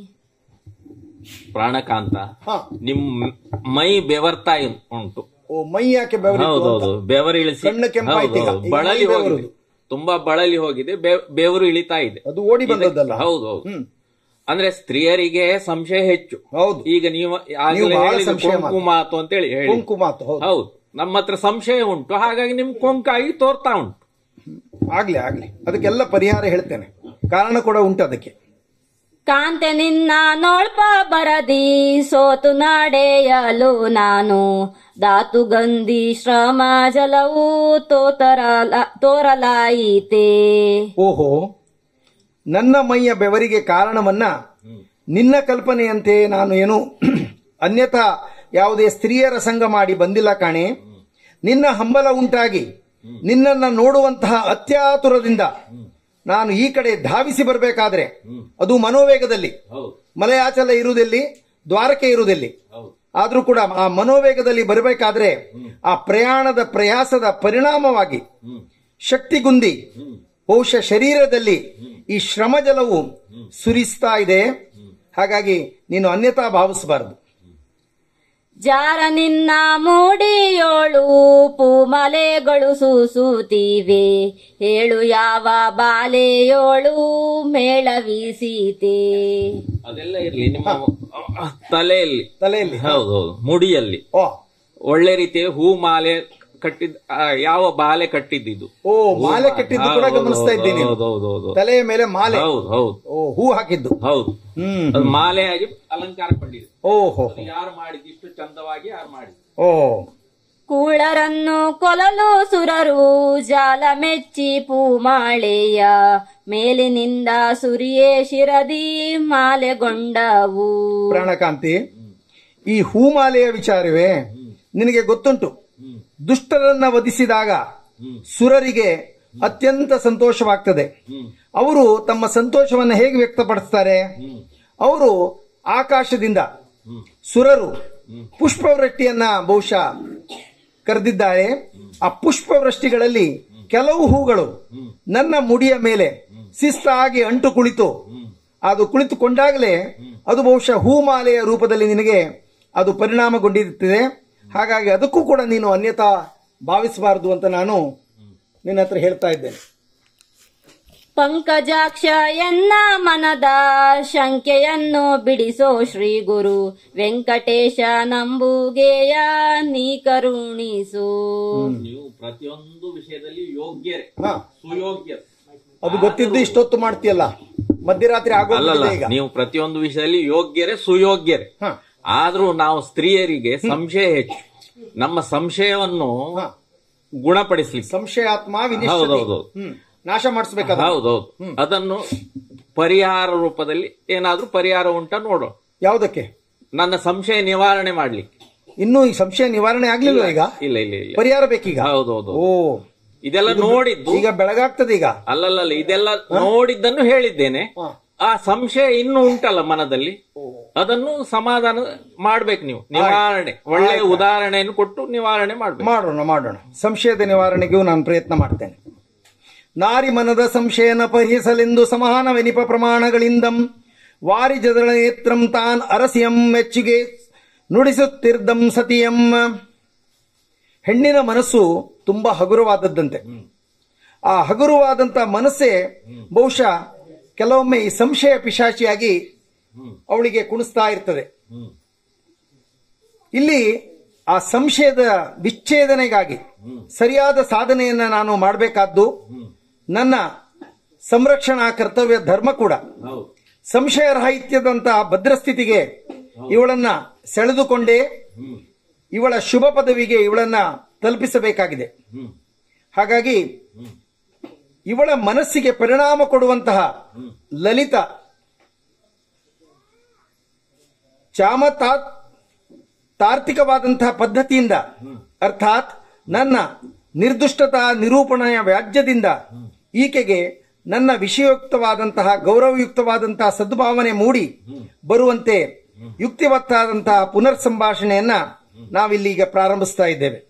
ಪ್ರಾಣಕಾಂತ ಹಾ ನಿಮ್ ಮೈ ಬೆವರ್ತಾ ಇನ್- ಉಂಟು ಓ ಮೈ ಯಾಕೆ ಬೆವರಿತ್ತು ಅಂತ? ಹೌದೌದು ಬೆವರು ಇಳಿಸಿ ಕಣ್ಣು ಕೆಂಪಾಯ್ತು ಈಗ. ಹೌದೌದು. ಈಗ ಬಳಲಿ ಮೈ ಹೋಗಿದೆ ಬೆವರುದು. ತುಂಬಾ ಬಳಲಿ ಹೋಗಿದೆ ಬೆ- ಬೆವರು ಇಳಿತಾ ಇದೆ ಅದು ಓಡಿ ಬಂದದ್ದಲ್ಲ ಹೌದು ಹೌದು ಹ್ಮ್ ಅಂದ್ರೆ ಸ್ತ್ರೀಯರಿಗೆ ಸಂಶಯ ಹೆಚ್ಚು ಹೌದು ಈಗ ನೀವು ಆಗ್ಲೇ ನೀವು ಬಹಳ ಹೇಳಿದ್ದು ಸಂಶಯ ಕೊಂಕು ಮಾತು ಅಂತ ಹೇಳಿ ಹೇಳಿ ಕೊಂಕು ಮಾತು ಹೌದು ಹೌದು ನಮ್ಮ ಹತ್ರ ಸಂಶಯ ಉಂಟು ಹಾಗಾಗಿ ನಿಮ್ ಕೊಂಕಾಗಿ ತೋರ್ತಾ ಉಂಟು ಆಗ್ಲಿ ಆಗ್ಲಿ ಅದಕ್ಕೆಲ್ಲ ಪರಿಹಾರ ಹೇಳ್ತೇನೆ ಕಾರಣ ಕೂಡ ಉಂಟು ಅದಕ್ಕೆ ಕಾಂತೆ ನಿನ್ನ ನೋಳ್ಪ ಬರದಿ ಸೋತು ನಡೆಯಲು ನಾನು ದಾತು ಗಂಧಿ ಶ್ರಮ ಜಲವು ತೋತರಲ ತೋರಲಾಯಿತೆ ಓಹೋ ನನ್ನ ಮೈಯ ಬೆವರಿಗೆ ಕಾರಣವನ್ನ ನಿನ್ನ ಕಲ್ಪನೆಯಂತೆ ನಾನು ಏನು ಅನ್ಯಥಾ ಯಾವುದೇ ಸ್ತ್ರೀಯರ ಸಂಘ ಮಾಡಿ ಬಂದಿಲ್ಲ ಕಾಣೆ ನಿನ್ನ ಹಂಬಲ ಉಂಟಾಗಿ ನಿನ್ನನ್ನ ನೋಡುವಂತಹ ಅತ್ಯಾತುರದಿಂದ ನಾನು ಈ ಕಡೆ ಧಾವಿಸಿ ಬರಬೇಕಾದ್ರೆ ಅದು ಮನೋವೇಗದಲ್ಲಿ ಮಲಯಾಚಲ ಇರುವುದೆಲ್ಲಿ ದ್ವಾರಕೆ ಇರುವುದೆಲ್ಲಿ ಆದ್ರೂ ಕೂಡ ಆ ಮನೋವೇಗದಲ್ಲಿ ಬರಬೇಕಾದ್ರೆ ಆ ಪ್ರಯಾಣದ ಪ್ರಯಾಸದ ಪರಿಣಾಮವಾಗಿ ಶಕ್ತಿಗುಂದಿ ಬಹುಶಃ ಶರೀರದಲ್ಲಿ ಈ ಶ್ರಮಜಲವು ಸುರಿಸ್ತಾ ಇದೆ ಹಾಗಾಗಿ ನೀನು ಅನ್ಯತಾ ಭಾವಿಸಬಾರದು ಜಾರ ನಿನ್ನ ಮೂಡಿಯೋಳು ಪೂಮಲೆಗಳು ಸೂಸುತ್ತಿವೆ ಹೇಳು ಯಾವ ಬಾಲೆಯೋಳು ಮೇಳವೀಸೀತೆ ಅದೆಲ್ಲ ಇರ್ಲಿ ನಿಮ್ಮ ತಲೆಯಲ್ಲಿ ತಲೆಯಲ್ಲಿ ಹೌದೌದು ಮುಡಿಯಲ್ಲಿ ಓ ಒಳ್ಳೆ ರೀತಿಯ ಹೂ ಮಾಲೆ ಕಟ್ಟಿದ್ ಆ, ಯಾವ ಬಾಲೆ ಕಟ್ಟಿದ್ದು ಓ ಮಾಲೆ ಕಟ್ಟಿದ್ದು ಕೂಡ ಗಮನಿಸ್ತಾ ಇದ್ದೀನಿ ಹೌದೌದು ತಲೆಯ ಮೇಲೆ ಮಾಲೆ ಹೌದು ಹೌದು ಓ ಹೂ ಹಾಕಿದ್ದು ಹೌದು ಹ್ಮ್ ಅದು ಮಾಲೆಯಾಗಿ ಅಲಂಕಾರ ಕೊಂಡಿದೆ ಓಹೋ ಅದು ಯಾರು ಮಾಡಿದ್ದು ಇಷ್ಟು ಚಂದವಾಗಿ ಯಾರು ಮಾಡಿದ್ದು ಓ ಕೂಳರನ್ನು ಕೊಲಲು ಸುರರು ಜಾಲ ಮೆಚ್ಚಿ ಪೂಮಾಳೆಯ ಮೇಲಿನಿಂದ ಸುರಿಯೇ ಶಿರದಿ ಮಾಲೆಗೊಂಡವು ಪ್ರಾಣಕಾಂತಿ ಈ ಹೂಮಾಲೆಯ ವಿಚಾರವೇ ನಿನಗೆ ಗೊತ್ತುಂಟು ದುಷ್ಟರನ್ನ ವಧಿಸಿದಾಗ ಸುರರಿಗೆ ಅತ್ಯಂತ ಸಂತೋಷವಾಗ್ತದೆ ಅವರು ತಮ್ಮ ಸಂತೋಷವನ್ನು ಹೇಗೆ ವ್ಯಕ್ತಪಡಿಸ್ತಾರೆ ಅವರು ಆಕಾಶದಿಂದ ಸುರರು ಪುಷ್ಪವೃಷ್ಟಿಯನ್ನ ಬಹುಶಃ ಕರೆದಿದ್ದಾರೆ ಆ ಪುಷ್ಪವೃಷ್ಟಿಗಳಲ್ಲಿ ಕೆಲವು ಹೂಗಳು ನನ್ನ ಮುಡಿಯ ಮೇಲೆ ಶಿಸ್ತಾಗಿ ಅಂಟು ಕುಳಿತು ಅದು ಕುಳಿತುಕೊಂಡಾಗಲೇ ಅದು ಬಹುಶಃ ಹೂಮಾಲೆಯ ರೂಪದಲ್ಲಿ ನಿನಗೆ ಅದು ಪರಿಣಾಮಗೊಂಡಿರುತ್ತದೆ ಹಾಗಾಗಿ ಅದಕ್ಕೂ ಕೂಡ ನೀನು ಅನ್ಯತಾ ಭಾವಿಸಬಾರದು ಅಂತ ನಾನು ನಿನ್ನ ಹತ್ರ ಹೇಳ್ತಾ ಇದ್ದೇನೆ ಪಂಕಜಾಕ್ಷ ಎನ್ನ ಮನದ ಶಂಕೆಯನ್ನು ಬಿಡಿಸೋ ಶ್ರೀ ಗುರು ವೆಂಕಟೇಶ ನಂಬುಗೆಯ ನೀ ಕರುಣಿಸು ನೀವು ಪ್ರತಿಯೊಂದು ವಿಷಯದಲ್ಲಿ ಯೋಗ್ಯರೇ ಹಾ. ಸುಯೋಗ್ಯರು ಅದು ಗೊತ್ತಿದ್ದು ಇಷ್ಟೊತ್ತು ಮಾಡ್ತೀಯಲ್ಲ ಮಧ್ಯರಾತ್ರಿ ಅಲ್ಲಲ್ಲ ಆಗೋದಿಲ್ಲ ಈಗ ನೀವು ಪ್ರತಿಯೊಂದು ವಿಷಯದಲ್ಲಿ ಯೋಗ್ಯರೇ ಸುಯೋಗ್ಯರೇ ಹಾ. ಆದ್ರೂ ನಾವು ಸ್ತ್ರೀಯರಿಗೆ ಸಂಶಯ ಹೆಚ್ಚು ನಮ್ಮ ಸಂಶಯವನ್ನು ಹಾ. ಗುಣಪಡಿಸ್ಲಿಕ್ಕೆ ಸಂಶಯಾತ್ಮ ವಿನಿಶ್ಚಿತ ಹೌದೌದು. ಹ್ಮ್ ನಾಶ ಮಾಡಿಸ್ಬೇಕಾದ ಹೌದೌದು ಅದನ್ನು ಪರಿಹಾರ ರೂಪದಲ್ಲಿ ಏನಾದ್ರೂ ಪರಿಹಾರ ಉಂಟ ನೋಡೋಣ ಯಾವುದಕ್ಕೆ ನನ್ನ ಸಂಶಯ ನಿವಾರಣೆ ಮಾಡ್ಲಿಕ್ಕೆ ಇನ್ನೂ ಈ ಸಂಶಯ ನಿವಾರಣೆ ಆಗ್ಲಿಲ್ವ ಈಗ ಇಲ್ಲ ಇಲ್ಲ ಇಲ್ಲ ಪರಿಹಾರ ಬೇಕೀಗ ಹೌದೌದು ಓ ಇದೆಲ್ಲ ನೋಡಿದ್ದು ಈಗ ಬೆಳಗಾಗ್ತದೆ ಈಗ ಅಲ್ಲಲ್ಲ ಇದೆಲ್ಲ ನೋಡಿದ್ದನ್ನು ಹೇಳಿದ್ದೇನೆ ಹಾ. ಆ ಸಂಶಯ ಇನ್ನೂ ಉಂಟಲ್ಲ ಮನದಲ್ಲಿ ಅದನ್ನು ಸಮಾಧಾನ ಮಾಡ್ಬೇಕು ನೀವು ನಿವಾರಣೆ ಒಳ್ಳೆಯ ಉದಾಹರಣೆಯನ್ನು ಕೊಟ್ಟು ನಿವಾರಣೆ ಮಾಡ್ಬೇಕು ಮಾಡೋಣ ಮಾಡೋಣ ಸಂಶಯದ ನಿವಾರಣೆಗೂ ನಾನು ಪ್ರಯತ್ನ ಮಾಡ್ತೇನೆ ನಾರಿ ಮನದ ಸಂಶಯನ ಪರಿಹರಿಸಲೆಂದು ಸಮಾನವೆನಿಪ ಪ್ರಮಾಣಗಳಿಂದಂ ವಾರಿಜದಳ ನೇತ್ರಂ ತಾನ್ ಅರಸಿಯಂ ಮೆಚ್ಚುಗೆ ನುಡಿಸುತ್ತಿರ್ದಂ ಸತಿಯಂ ಹೆಣ್ಣಿನ ಮನಸ್ಸು ತುಂಬಾ ಹಗುರವಾದದ್ದಂತೆ ಆ ಹಗುರವಾದಂತ ಮನಸ್ಸೇ ಬಹುಶಃ ಕೆಲವೊಮ್ಮೆ ಈ ಸಂಶಯ ಪಿಶಾಚಿಯಾಗಿ ಅವಳಿಗೆ ಕುಣಿಸ್ತಾ ಇರ್ತದೆ ಇಲ್ಲಿ ಆ ಸಂಶಯದ ವಿಚ್ಛೇದನೆಗಾಗಿ ಸರಿಯಾದ ಸಾಧನೆಯನ್ನ ನಾನು ಮಾಡಬೇಕಾದ್ದು ನನ್ನ ಸಂರಕ್ಷಣಾ ಕರ್ತವ್ಯ ಧರ್ಮ ಕೂಡ ಸಂಶಯ ರಾಹಿತ್ಯದಂತಹ ಭದ್ರಸ್ಥಿತಿಗೆ ಇವಳನ್ನ ಸೆಳೆದುಕೊಂಡೇ ಇವಳ ಶುಭ ಪದವಿಗೆ ಇವಳನ್ನ ತಲುಪಿಸಬೇಕಾಗಿದೆ ಹಾಗಾಗಿ ಇವಳ ಮನಸ್ಸಿಗೆ ಪರಿಣಾಮ ಕೊಡುವಂತಹ ಲಲಿತ ಚಾಮತಾ ತಾರ್ತಿಕವಾದಂತಹ ಪದ್ಧತಿಯಿಂದ ಅರ್ಥಾತ್ ನನ್ನ ನಿರ್ದುಷ್ಟತಾ ನಿರೂಪಣೆಯ ವ್ಯಾಜ್ಯದಿಂದ ಈಕೆಗೆ ನನ್ನ ವಿಷಯುಕ್ತವಾದಂತಹ ಗೌರವಯುಕ್ತವಾದಂತಹ ಸದ್ಭಾವನೆ ಮೂಡಿ ಬರುವಂತೆ ಯುಕ್ತಿವತ್ತಾದಂತಹ ಪುನರ್ ಸಂಭಾಷಣೆಯನ್ನ ನಾವಿಲ್ಲೀಗ ಪ್ರಾರಂಭಿಸ್ತಾ ಇದ್ದೇವೆ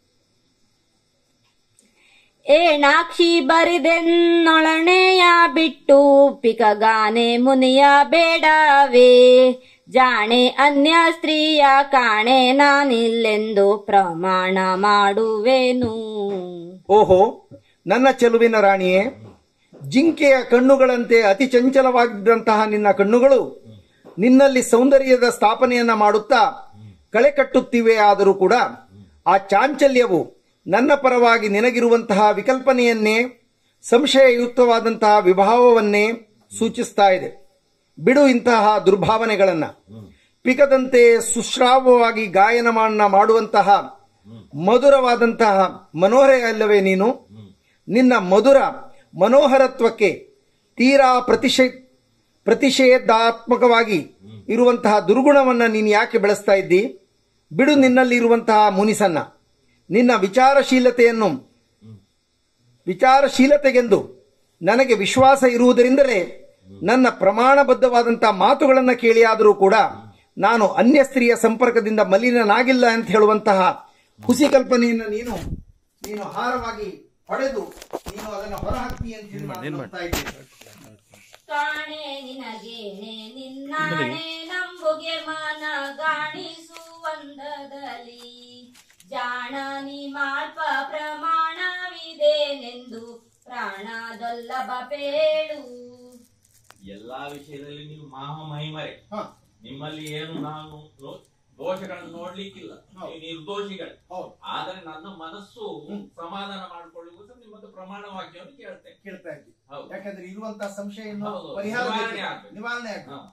ಏಣಾಕ್ಷಿ ಬರಿದೆನ್ನೊಳಣೆಯ ಬಿಟ್ಟು ಪಿಕಗಾನೆ ಮುನಿಯ ಬೇಡವೇ ಜಾಣೆ ಅನ್ಯ ಸ್ತ್ರೀಯ ಕಾಣೆ ನಾನಿಲ್ಲೆಂದು ಪ್ರಮಾಣ ಮಾಡುವೆನು ಓಹೋ ನನ್ನ ಚೆಲುವಿನ ರಾಣಿಯೇ ಜಿಂಕೆಯ ಕಣ್ಣುಗಳಂತೆ ಅತಿ ಚಂಚಲವಾಗಿದ್ದಂತಹ ನಿನ್ನ ಕಣ್ಣುಗಳು ನಿನ್ನಲ್ಲಿ ಸೌಂದರ್ಯದ ಸ್ಥಾಪನೆಯನ್ನ ಮಾಡುತ್ತಾ ಕಳೆ ಕಟ್ಟುತ್ತಿವೆ ಆದರೂ ಕೂಡ ಆ ಚಾಂಚಲ್ಯವು ನನ್ನ ಪರವಾಗಿ ನಿನಗಿರುವಂತಹ ವಿಕಲ್ಪನೆಯನ್ನೇ ಸಂಶಯಯುಕ್ತವಾದಂತಹ ವಿಭಾವವನ್ನೇ ಸೂಚಿಸ್ತಾ ಇದೆ ಬಿಡು ಇಂತಹ ದುರ್ಭಾವನೆಗಳನ್ನ ಪಿಕದಂತೆ ಸುಶ್ರಾವವಾಗಿ ಗಾಯನವನ್ನ ಮಾಡುವಂತಹ ಮಧುರವಾದಂತಹ ಮನೋಹರ ಅಲ್ಲವೇ ನೀನು ನಿನ್ನ ಮಧುರ ಮನೋಹರತ್ವಕ್ಕೆ ತೀರಾ ಪ್ರತಿಷೇ ಪ್ರತಿಷೇಧಾತ್ಮಕವಾಗಿ ಇರುವಂತಹ ದುರ್ಗುಣವನ್ನ ನೀನು ಯಾಕೆ ಬೆಳೆಸ್ತಾ ಇದ್ದಿ ಬಿಡು ನಿನ್ನಲ್ಲಿ ಇರುವಂತಹ ಮುನಿಸನ್ನ ನಿನ್ನ ವಿಚಾರಶೀಲತೆಯನ್ನು ವಿಚಾರಶೀಲತೆಗೆಂದು ನನಗೆ ವಿಶ್ವಾಸ ಇರುವುದರಿಂದಲೇ ನನ್ನ ಪ್ರಮಾಣಬದ್ಧವಾದಂತಹ ಮಾತುಗಳನ್ನು ಕೇಳಿಯಾದರೂ ಕೂಡ ನಾನು ಅನ್ಯ ಸ್ತ್ರೀಯ ಸಂಪರ್ಕದಿಂದ ಮಲಿನನಾಗಿಲ್ಲ ಅಂತ ಹೇಳುವಂತಹ ಹುಸಿ ಕಲ್ಪನೆಯನ್ನು ನೀನು ನೀನು ಹಾರವಾಗಿ ಪಡೆದು ನೀನು ಅದನ್ನು ಹೊರಹಾಕ್ತಿ ಅಂತ ಹೇಳಿ ನಾನು ನಂಬ್ತಾ ಇದ್ದೇನೆ. ಕಾಣೆ ನಿನಗೇನೆ ನಿನ್ನಾಣೆ ನಂಬುಗೆ ಮನ ಗಾಣಿಸುವಂದದಲ್ಲಿ ಜಾಣ ನೀ ಮಾಲ್ಪ ಪ್ರಮಾಣವಿದೇನೆಂದು ಪ್ರಾಣದೊಲ್ಲಭ ಪೇಳು ಎಲ್ಲಾ ವಿಷಯದಲ್ಲಿ ನೀವು ಮಹಾ ಮಹಿಮರೆ ಹ. ನಿಮ್ಮಲ್ಲಿ ಏನು ನಾನು ನೋ- ದೋಷಗಳನ್ನು ನೋಡ್ಲಿಕ್ಕಿಲ್ಲ ನೀವು ನಿರ್ದೋಷಿಗಳೇ ಹೌದು. ಆದರೆ ನನ್ನ ಮನಸ್ಸು ಸಮಾಧಾನ ಮಾಡಿಕೊಳ್ಳುವುದು ನಿಮ್ಮದು ಪ್ರಮಾಣ ವಾಕ್ಯವನ್ನು ಕೇಳ್ತೇನೆ ಕೇಳ್ತಾ ಇದ್ದಿ ಹೌದು. ಯಾಕಂದ್ರೆ ಇರುವಂತಹ ಸಂಶಯವನ್ನು ಹೌದು. ಪರಿಹಾರ ನಿವಾರಣೆ ಬೇಕು. ಆಗ್ಬೇಕು. ನಿವಾರಣೆ ಆಗ್ಬೇಕು. ಹ.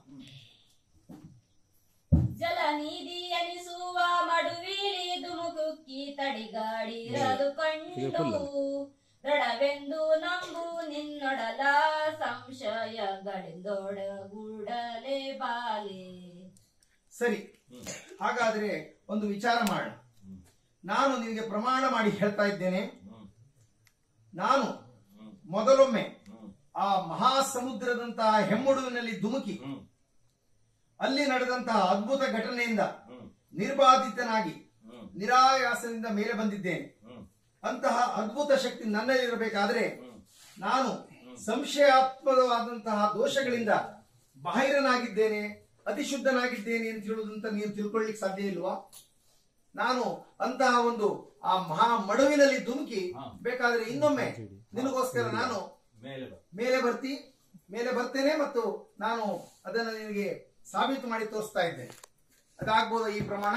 ಜಲನಿಧಿ ಎನಿಸುವ ಮಡುವಿಲಿ ದುಮುಕುಕ್ಕಿ ತಡಿಗಾಡಿರದು ಕಂಡು ದೃಢವೆಂದು ನಂಬು ನಿನ್ನೊಡಲ ಸಂಶಯಗಳೆಂದೊಡಗೂಡಲೆ ಬಾಲೆ ಸರಿ ಹಾಗಾದ್ರೆ ಒಂದು ವಿಚಾರ ಮಾಡೋಣ ನಾನು ನಿನಗೆ ಪ್ರಮಾಣ ಮಾಡಿ ಹೇಳ್ತಾ ಇದ್ದೇನೆ ನಾನು ಮೊದಲೊಮ್ಮೆ ಆ ಮಹಾಸಮುದ್ರದಂತಹ ಹೆಮ್ಮುಡುವಿನಲ್ಲಿ ಧುಮುಕಿ ಅಲ್ಲಿ ನಡೆದಂತಹ ಅದ್ಭುತ ಘಟನೆಯಿಂದ ನಿರ್ಬಾಧಿತನಾಗಿ ನಿರಾಯಾಸದಿಂದ ಮೇಲೆ ಬಂದಿದ್ದೇನೆ ಅಂತಹ ಅದ್ಭುತ ಶಕ್ತಿ ನನ್ನಲ್ಲಿರಬೇಕಾದ್ರೆ ನಾನು ಸಂಶಯಾತ್ಮಕವಾದಂತಹ ದೋಷಗಳಿಂದ ಬಾಹಿರನಾಗಿದ್ದೇನೆ ಅತಿಶುದ್ಧನಾಗಿದ್ದೇನೆ ಅಂತ ಹೇಳುವುದಂತ ನೀವು ತಿಳ್ಕೊಳ್ಳಿಕ್ ಸಾಧ್ಯ ಇಲ್ವಾ ನಾನು ಅಂತಹ ಒಂದು ಆ ಮಹಾ ಮಡುವಿನಲ್ಲಿ ಧುಮುಕಿ ಬೇಕಾದ್ರೆ ಇನ್ನೊಮ್ಮೆ ನಿನಗೋಸ್ಕರ ನಾನು ಮೇಲೆ ಬರ್ತಿ ಮೇಲೆ ಬರ್ತೇನೆ ಮತ್ತು ನಾನು ಅದನ್ನು ನಿನಗೆ ಸಾಬೀತು ಮಾಡಿ ತೋರಿಸ್ತಾ ಇದ್ದೇನೆ ಅದಾಗ್ಬೋದ ಈ ಪ್ರಮಾಣ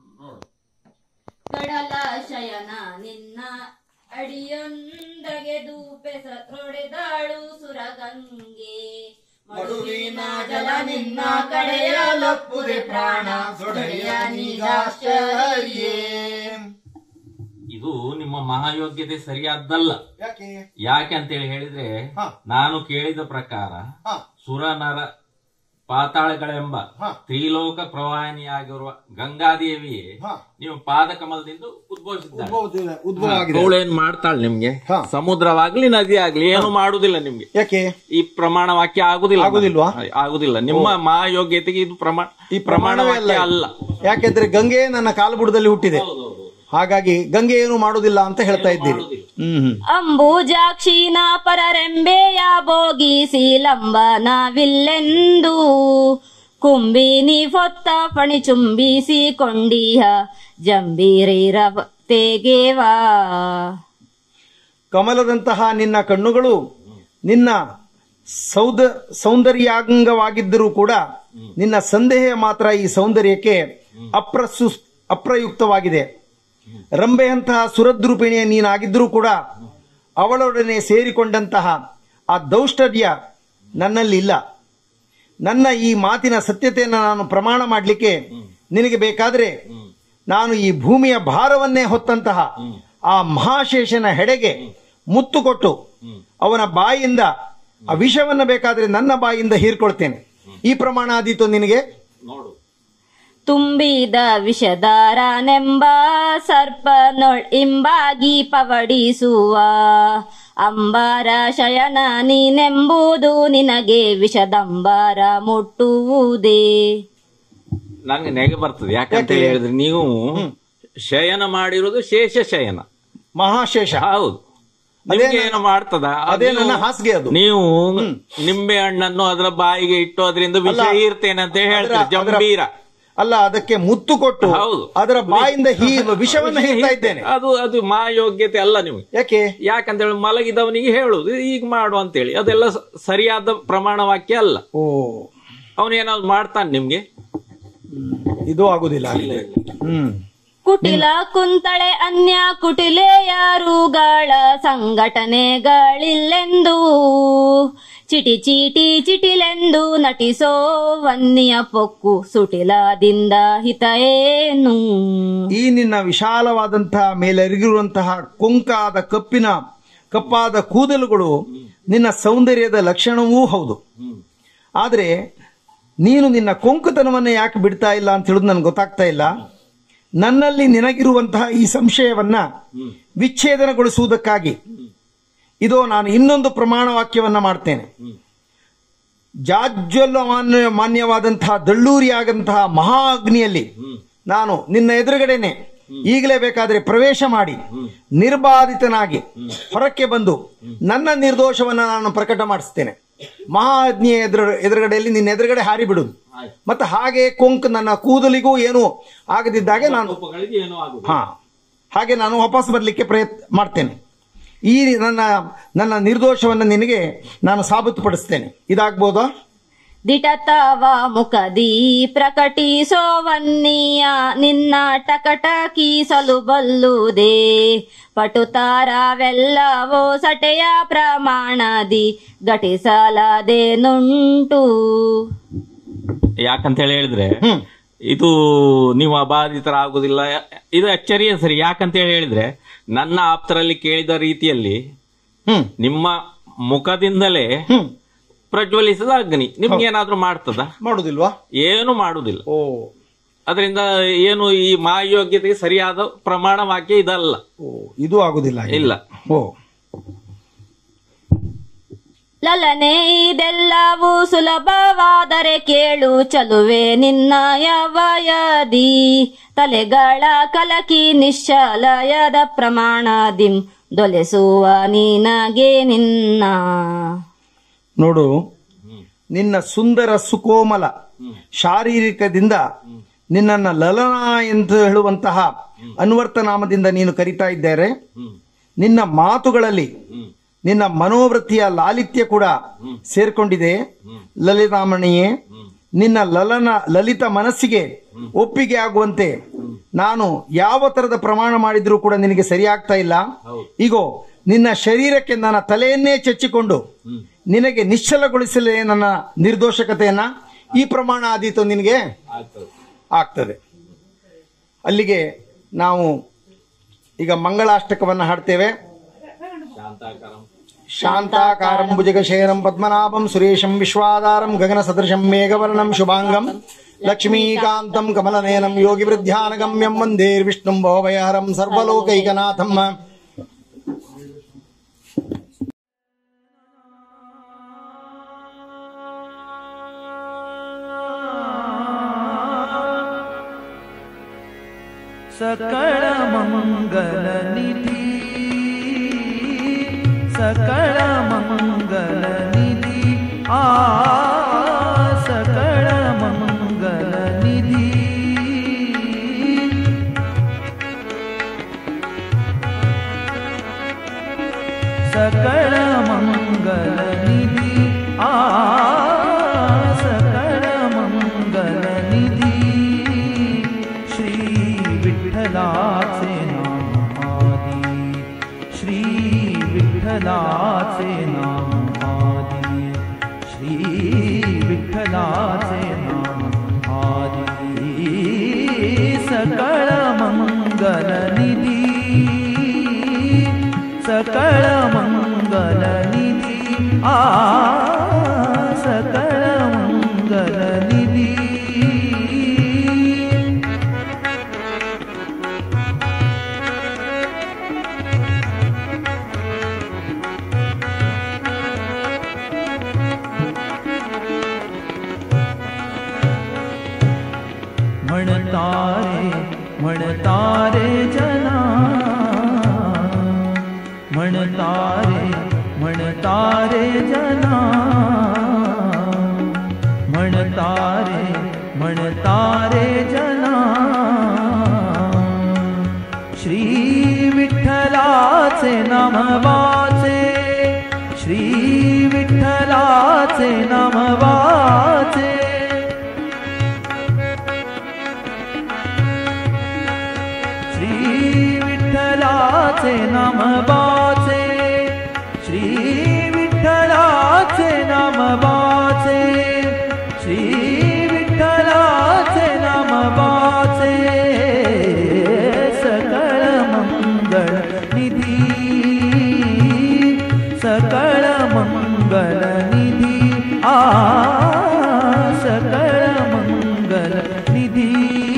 ಕಡಲ ಶಯನ ನಿನ್ನ ಅಡಿಯೊಂದಗೆದು ಬೆಸರೊಡೆದಾಳು ಸುರಗಂಗೆ ಮಡುವಿನ ಜಲ ನಿನ್ನ ಕಡೆಯಲಪ್ಪುದೆ ಪ್ರಾಣ ಸೊಡೆಯ ನೀಗಾಶ್ಚರ್ಯೇ ಇದು ನಿಮ್ಮ ಮಹಾಯೋಗ್ಯತೆ ಸರಿಯಾದ್ದಲ್ಲ ಯಾಕೆ ಯಾಕೆ ಅಂತೇಳಿ ಹೇಳಿದ್ರೆ ಹಾ. ನಾನು ಕೇಳಿದ ಪ್ರಕಾರ ಹಾ ಸುರ ನರ ಪಾತಾಳಗಳೆಂಬ ಹಾ. ತ್ರಿಲೋಕ ಪ್ರವಾಹಿನಿಯಾಗಿರುವ ಗಂಗಾದೇವಿಯೇ ಹಾ. ನೀವು ಪಾದಕಮಲದಿಂದ ಉದ್ಭವಿಸಿದ್ದಾರೆ ಉದ್ಭವ ಉದ್ಭವ ಆಗಿದೆ ಅವಳು ಏನ್ ಮಾಡ್ತಾಳೆ ನಿಮ್ಗೆ ಹಾ. ಸಮುದ್ರವಾಗ್ಲಿ ನದಿ ಆಗ್ಲಿ ಏನು ಮಾಡುದಿಲ್ಲ ನಿಮ್ಗೆ ಯಾಕೆ ಈ ಪ್ರಮಾಣ ವಾಕ್ಯ ಆಗುದಿಲ್ಲ ಆಗುದಿಲ್ವಾ? ಆಗುದಿಲ್ಲ ನಿಮ್ಮ ಮಹಾಯೋಗ್ಯತೆಗೆ ಇದು ಪ್ರಮಾಣ ಈ ಪ್ರಮಾಣ ಪ್ರಮಾಣವೇ ವಾಕ್ಯ ಅಲ್ಲ ಯಾಕೆಂದ್ರೆ ಗಂಗೆ ನನ್ನ ಕಾಲುಬುಡದಲ್ಲಿ ಹುಟ್ಟಿದೆ ಹಾಗಾಗಿ ಗಂಗೆ ಏನು ಮಾಡುವುದಿಲ್ಲ ಅಂತ ಹೇಳ್ತಾ ಇದ್ದೀರಿ ಹ್ಮ್ ಹ್ಮ್ ಅಂಬುಜಾಕ್ಷಿನ ಪರರೆಂಬೆಯ ಭೋಗಿಸಿ ಲಂಬನವಿಲ್ಲೆಂದು ಕುಂಬಿನಿ ಫೊತ್ತ ಫಣಿ ಚುಂಬಿಸಿ ಕೊಂಡಿಹ ಜಂಬೀರಿರ ತೆಗೆವಾ ಕಮಲದಂತಹ ನಿನ್ನ ಕಣ್ಣುಗಳು ನಿನ್ನ ಸೌದ ಸೌಂದರ್ಯಾಂಗವಾಗಿದ್ದರೂ ಕೂಡ ನಿನ್ನ ಸಂದೇಹ ಮಾತ್ರ ಈ ಸೌಂದರ್ಯಕ್ಕೆ ಅಪ್ರಸು ಅಪ್ರಯುಕ್ತವಾಗಿದೆ ರಂಬೆಯಂತಹ ಸುರದ್ರೂಪಿಣಿಯ ನೀನಾಗಿದ್ದರೂ ಕೂಡ ಅವಳೊಡನೆ ಸೇರಿಕೊಂಡಂತಹ ಆ ದೌಷ್ಟರ್ಯ ನನ್ನಲ್ಲಿ ಇಲ್ಲ ನನ್ನ ಈ ಮಾತಿನ ಸತ್ಯತೆಯನ್ನು ನಾನು ಪ್ರಮಾಣ ಮಾಡಲಿಕ್ಕೆ ನಿನಗೆ ಬೇಕಾದ್ರೆ ನಾನು ಈ ಭೂಮಿಯ ಭಾರವನ್ನೇ ಹೊತ್ತಂತಹ ಆ ಮಹಾಶೇಷನ ಹೆಡೆಗೆ ಮುತ್ತು ಕೊಟ್ಟು ಅವನ ಬಾಯಿಯಿಂದ ಆ ವಿಷವನ್ನ ಬೇಕಾದ್ರೆ ನನ್ನ ಬಾಯಿಯಿಂದ ಹೀರ್ಕೊಳ್ತೇನೆ ಈ ಪ್ರಮಾಣ ಆದೀತು ನಿನಗೆ ನೋಡು ತುಂಬಿದ ವಿಷಧಾರನೆಂಬ ಸರ್ಪನೊಳ್ ಇಂಬಾಗಿ ಪವಡಿಸುವ ಅಂಬಾರ ಶಯನ ನೀನೆಂಬುದು ನಿನಗೆ ವಿಷದಂಬಾರ ಮುಟ್ಟುವುದೇ ನಂಗೆ ನೆಗೆ ಬರ್ತದೆ ಯಾಕಂತ ಹೇಳಿದ್ರೆ ನೀವು ಶಯನ ಮಾಡಿರೋದು ಶೇಷ ಶಯನ ಮಹಾಶೇಷ ಹೌದು ನಿಮ್ಗೆ ಏನು ಮಾಡ್ತದ ಅದು ಅದೇ ನನ್ನ ನೀವು- ಹಾಸಿಗೆ ಅದು ನೀವು ನಿಂಬೆ ಹಣ್ಣನ್ನು ಅದರ ಬಾಯಿಗೆ ಇಟ್ಟು ಅದರಿಂದ ವಿಷ ಅಲ್ಲ, ಇರ್ತೇನೆ ಅಂತ ಹೇಳ್ತಾರೆ ಅದರ- ಅದರ- ಜಂಬೀರ ಅಲ್ಲ ಅದಕ್ಕೆ ಮುತ್ತು ಕೊಟ್ಟು ಹೌದು. ಅದರ ಬಾಯಿಂದ ಹೀ ವಿಷವನ್ನ ಹೀರ್ತಾ ಇದ್ದೇನೆ ಅದು ಅದು ಮಾಯೋಗ್ಯತೆ ಅಲ್ಲ ನಿಮಗೆ ಯಾಕೆ ಯಾಕಂತ ಹೇಳಿ ಮಲಗಿದವನಿಗೆ ಹೇಳುದು ಈಗ ಮಾಡು ಅಂತೇಳಿ ಅದೆಲ್ಲ ಸ- ಸರಿಯಾದ ಪ್ರಮಾಣ ವಾಕ್ಯ ಅಲ್ಲ ಓ ಅವನೇನಾದ್ರು ಮಾಡ್ತಾನೆ ನಿಮ್ಗೆ ಇದು ಆಗುದಿಲ್ಲ ಹ್ಮ್ ಕುಟಿಲ ಕುಂತಳೆ ಅನ್ಯ ಕುಟಿಲೆಯರುಗಳ ಸಂಘಟನೆಗಳಿಲ್ಲೆಂದು ಚಿಟಿ ಚೀಟಿ ಚಿಟಿಲೆಂದು ನಟಿಸೋ ವನ್ನಿಯ ಪೊಕ್ಕು ಸುಟಿಲದಿಂದ ಹಿತ ಏನು ಈ ನಿನ್ನ ವಿಶಾಲವಾದಂತಹ ಮೇಲೆರಗಿರುವಂತಹ ಕೊಂಕಾದ ಕಪ್ಪಿನ ಕಪ್ಪಾದ ಕೂದಲುಗಳು ನಿನ್ನ ಸೌಂದರ್ಯದ ಲಕ್ಷಣವೂ ಹೌದು ಆದರೆ ನೀನು ನಿನ್ನ ಕೊಂಕುತನವನ್ನು ಯಾಕೆ ಬಿಡ್ತಾ ಇಲ್ಲ ಅಂತ ಹೇಳುದು ನನಗೆ ಗೊತ್ತಾಗ್ತಾ ಇಲ್ಲ ನನ್ನಲ್ಲಿ ನಿನಗಿರುವಂತಹ ಈ ಸಂಶಯವನ್ನ ವಿಚ್ಛೇದನಗೊಳಿಸುವುದಕ್ಕಾಗಿ ಇದೋ ನಾನು ಇನ್ನೊಂದು ಪ್ರಮಾಣ ವಾಕ್ಯವನ್ನ ಮಾಡ್ತೇನೆ ಜಾಜ್ವಲ್ಲ ಮಾನ್ಯ ಮಾನ್ಯವಾದಂತಹ ದಳ್ಳೂರಿಯಾದಂತಹ ಮಹಾ ಅಗ್ನಿಯಲ್ಲಿ ನಾನು ನಿನ್ನ ಎದುರುಗಡೆನೆ ಈಗಲೇ ಬೇಕಾದ್ರೆ ಪ್ರವೇಶ ಮಾಡಿ ನಿರ್ಬಾಧಿತನಾಗಿ ಹೊರಕ್ಕೆ ಬಂದು ನನ್ನ ನಿರ್ದೋಷವನ್ನ ನಾನು ಪ್ರಕಟ ಮಾಡಿಸ್ತೇನೆ ಮಹಾ ಅಗ್ನಿಯ ಎದುರು ಎದುರುಗಡೆಯಲ್ಲಿ ನಿನ್ನ ಎದುರುಗಡೆ ಹಾರಿ ಬಿಡುದು ಮತ್ತೆ ಹಾಗೆ ಕೊಂಕ್ ನನ್ನ ಕೂದಲಿಗೂ ಏನು ಆಗದಿದ್ದಾಗೆ ನಾನು ಕೋಪಗಳಿಗೆ ಏನೂ ಆಗುದು ಹಾ ಹಾಗೆ ನಾನು ವಾಪಸ್ ಬರಲಿಕ್ಕೆ ಪ್ರಯತ್ನ ಮಾಡ್ತೇನೆ ಈ ನನ್ನ ನನ್ನ ನಿರ್ದೋಷವನ್ನು ನಿನಗೆ ನಾನು ಸಾಬೀತುಪಡಿಸ್ತೇನೆ ಇದಾಗ್ಬೋದಾ ದಿಟತವ ಮುಖದಿ ಪ್ರಕಟಿಸೋ ವನ್ನಿಯ ನಿನ್ನ ಟಕಟಕೀಸಲು ಬಲ್ಲುದೇ ಪಟುತಾರವೆಲ್ಲವೋ ಸಟೆಯ ಪ್ರಮಾಣದಿ ಘಟಿಸಲದೇನುಂಟು ಯಾಕಂತ ಹೇಳಿ ಹೇಳಿದ್ರೆ ಇದು ನೀವು ಅಬಾಧಿತರಾಗುದಿಲ್ಲ ಇದು ಅಚ್ಚರಿಯ ಸರಿ ಯಾಕಂತ ಹೇಳಿ ಹೇಳಿದ್ರೆ ನನ್ನ ಆಪ್ತರಲ್ಲಿ ಕೇಳಿದ ರೀತಿಯಲ್ಲಿ ಹ್ಮ್ ನಿಮ್ಮ ಮುಖದಿಂದಲೇ ಹ್ಮ್ ಪ್ರಜ್ವಲಿಸಿದ ಅಗ್ನಿ ನಿಮ್ಗೆ ಏನಾದ್ರೂ ಮಾಡ್ತದ ಮಾಡುದಿಲ್ವಾ ಏನು ಮಾಡುದಿಲ್ಲ ಓ ಅದರಿಂದ ಏನು ಈ ಮಾಯೋಗ್ಯತೆಗೆ ಸರಿಯಾದ ಪ್ರಮಾಣ ವಾಕ್ಯ ಇದಲ್ಲ ಓ ಇದು ಆಗುದಿಲ್ಲ ಹಾಗೆ. ಇಲ್ಲ ಓ ಲಲನೆ ಇದೆಲ್ಲವೂ ಸುಲಭವಾದರೆ ಕೇಳು ಚಲುವೆ ನಿನ್ನ ಯವಯದಿ ತಲೆಗಳ ಕಲಕಿ ನಿಶ್ಚಲಯದ ಪ್ರಮಾಣದಿಂ ದೊಲೆಸುವ ನಿನಗೆ ನಿನ್ನ ನೋಡು ನಿನ್ನ ಸುಂದರ ಸುಕೋಮಲ ಶಾರೀರಿಕದಿಂದ ನಿನ್ನನ್ನ ಲಲನ ಎಂದು ಹೇಳುವಂತಹ ಅನ್ವರ್ಥ ನಾಮದಿಂದ ನೀನು ಕರಿತಾ ಇದ್ದಾರೆ ನಿನ್ನ ಮಾತುಗಳಲ್ಲಿ ನಿನ್ನ ಮನೋವೃತ್ತಿಯ ಲಾಲಿತ್ಯ ಕೂಡ ಸೇರ್ಕೊಂಡಿದೆ ಲಲಿತಾಮಣಿಯೇ ನಿನ್ನ ಲಲನ ಲಲಿತ ಮನಸ್ಸಿಗೆ ಒಪ್ಪಿಗೆ ಆಗುವಂತೆ ನಾನು ಯಾವ ತರದ ಪ್ರಮಾಣ ಮಾಡಿದ್ರೂ ಕೂಡ ನಿನಗೆ ಸರಿಯಾಗ್ತಾ ಇಲ್ಲ ಈಗೋ ನಿನ್ನ ಶರೀರಕ್ಕೆ ನನ್ನ ತಲೆಯನ್ನೇ ಚಚ್ಚಿಕೊಂಡು ನಿನಗೆ ನಿಶ್ಚಲಗೊಳಿಸಲೇ ನನ್ನ ನಿರ್ದೋಷಕತೆಯನ್ನ ಈ ಪ್ರಮಾಣ ಆದೀತು ನಿನಗೆ ಆಗ್ತದೆ ಅಲ್ಲಿಗೆ ನಾವು ಈಗ ಮಂಗಳಾಷ್ಟಕವನ್ನು ಹಾಡ್ತೇವೆ ಶಾಂತಾಕಾರಂ ಭುಜಗಶಯನಂ ಪದ್ಮನಾಭಂ ಸುರೇಶಂ ವಿಶ್ವಾಧಾರಂ ಗಗನ ಸದೃಶಂ ಮೇಘವರ್ಣಂ ಶುಭಾಂಗಂ ಲಕ್ಷ್ಮೀಕಾಂತಂ ಕಮಲನಯನಂ ಯೋಗಿ ವೃದ್ಧಾನಗಮ್ಯಂ ವಂದೇರ್ವಿಷ್ಣುಂ ಭವಭಯಹರಂ ಸರ್ವಲೋಕೈಕನಾಥಂ सकळ मंगल निधी सकळ मंगल निधी आ सकळ मंगल निधी सकळ मंगल निधी आ सकळ मंगल निधी श्री विठ्ठलाचे नाम आदी श्री विठ्ठलाचे नाम आदी श्री विठ्ठलाचे नाम आदी सकळ मंगल निधी सकळ मंगल निधी आ सकळ मंगल निधी म्हणतारे म्हणतारे जना म्हणतारे म्हणतारे जना म्हणतारे म्हणतारे जना श्री विठ्ठलाचे नाम वाचे श्री विठ्ठलाचे नाम वाचे श्री विठ्ठलाचे नाम वाचे श्री विठ्ठलाचे नाम वाचे श्री विठ्ठलाचे नाम वाचे सकळ मंगळ निधी सकळ मंगळ निधी आ सकळ मंगल निधी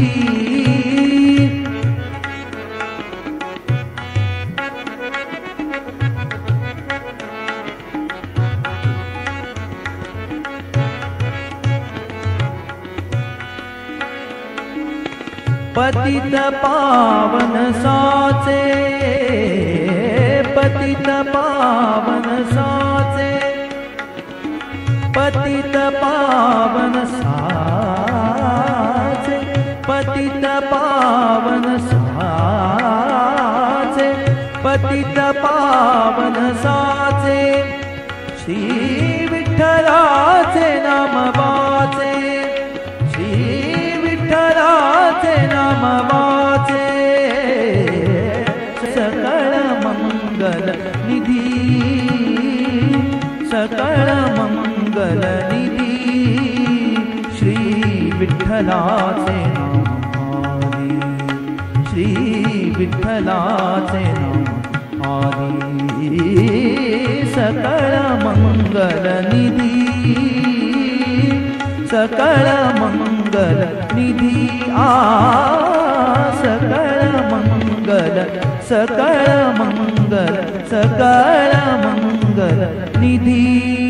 पतित पावन साचे पतित पावन साचे पतित पावन साचे पतित पावन साचे पतित पावन साचे श्री विठ्ठलाचे नाम वाचे श्री विठ्ठलाचे नाम वाचे सकळ मंगल निधी सकळ मंगल निधी श्री विठ्ठलाचे नाम आदी श्री विठ्ठलाचे नाम आदी सकळ मंगल निधी सकळ मंगल निधी आ सकळ मंगल सकळ मंगल सकळ मंगल निधी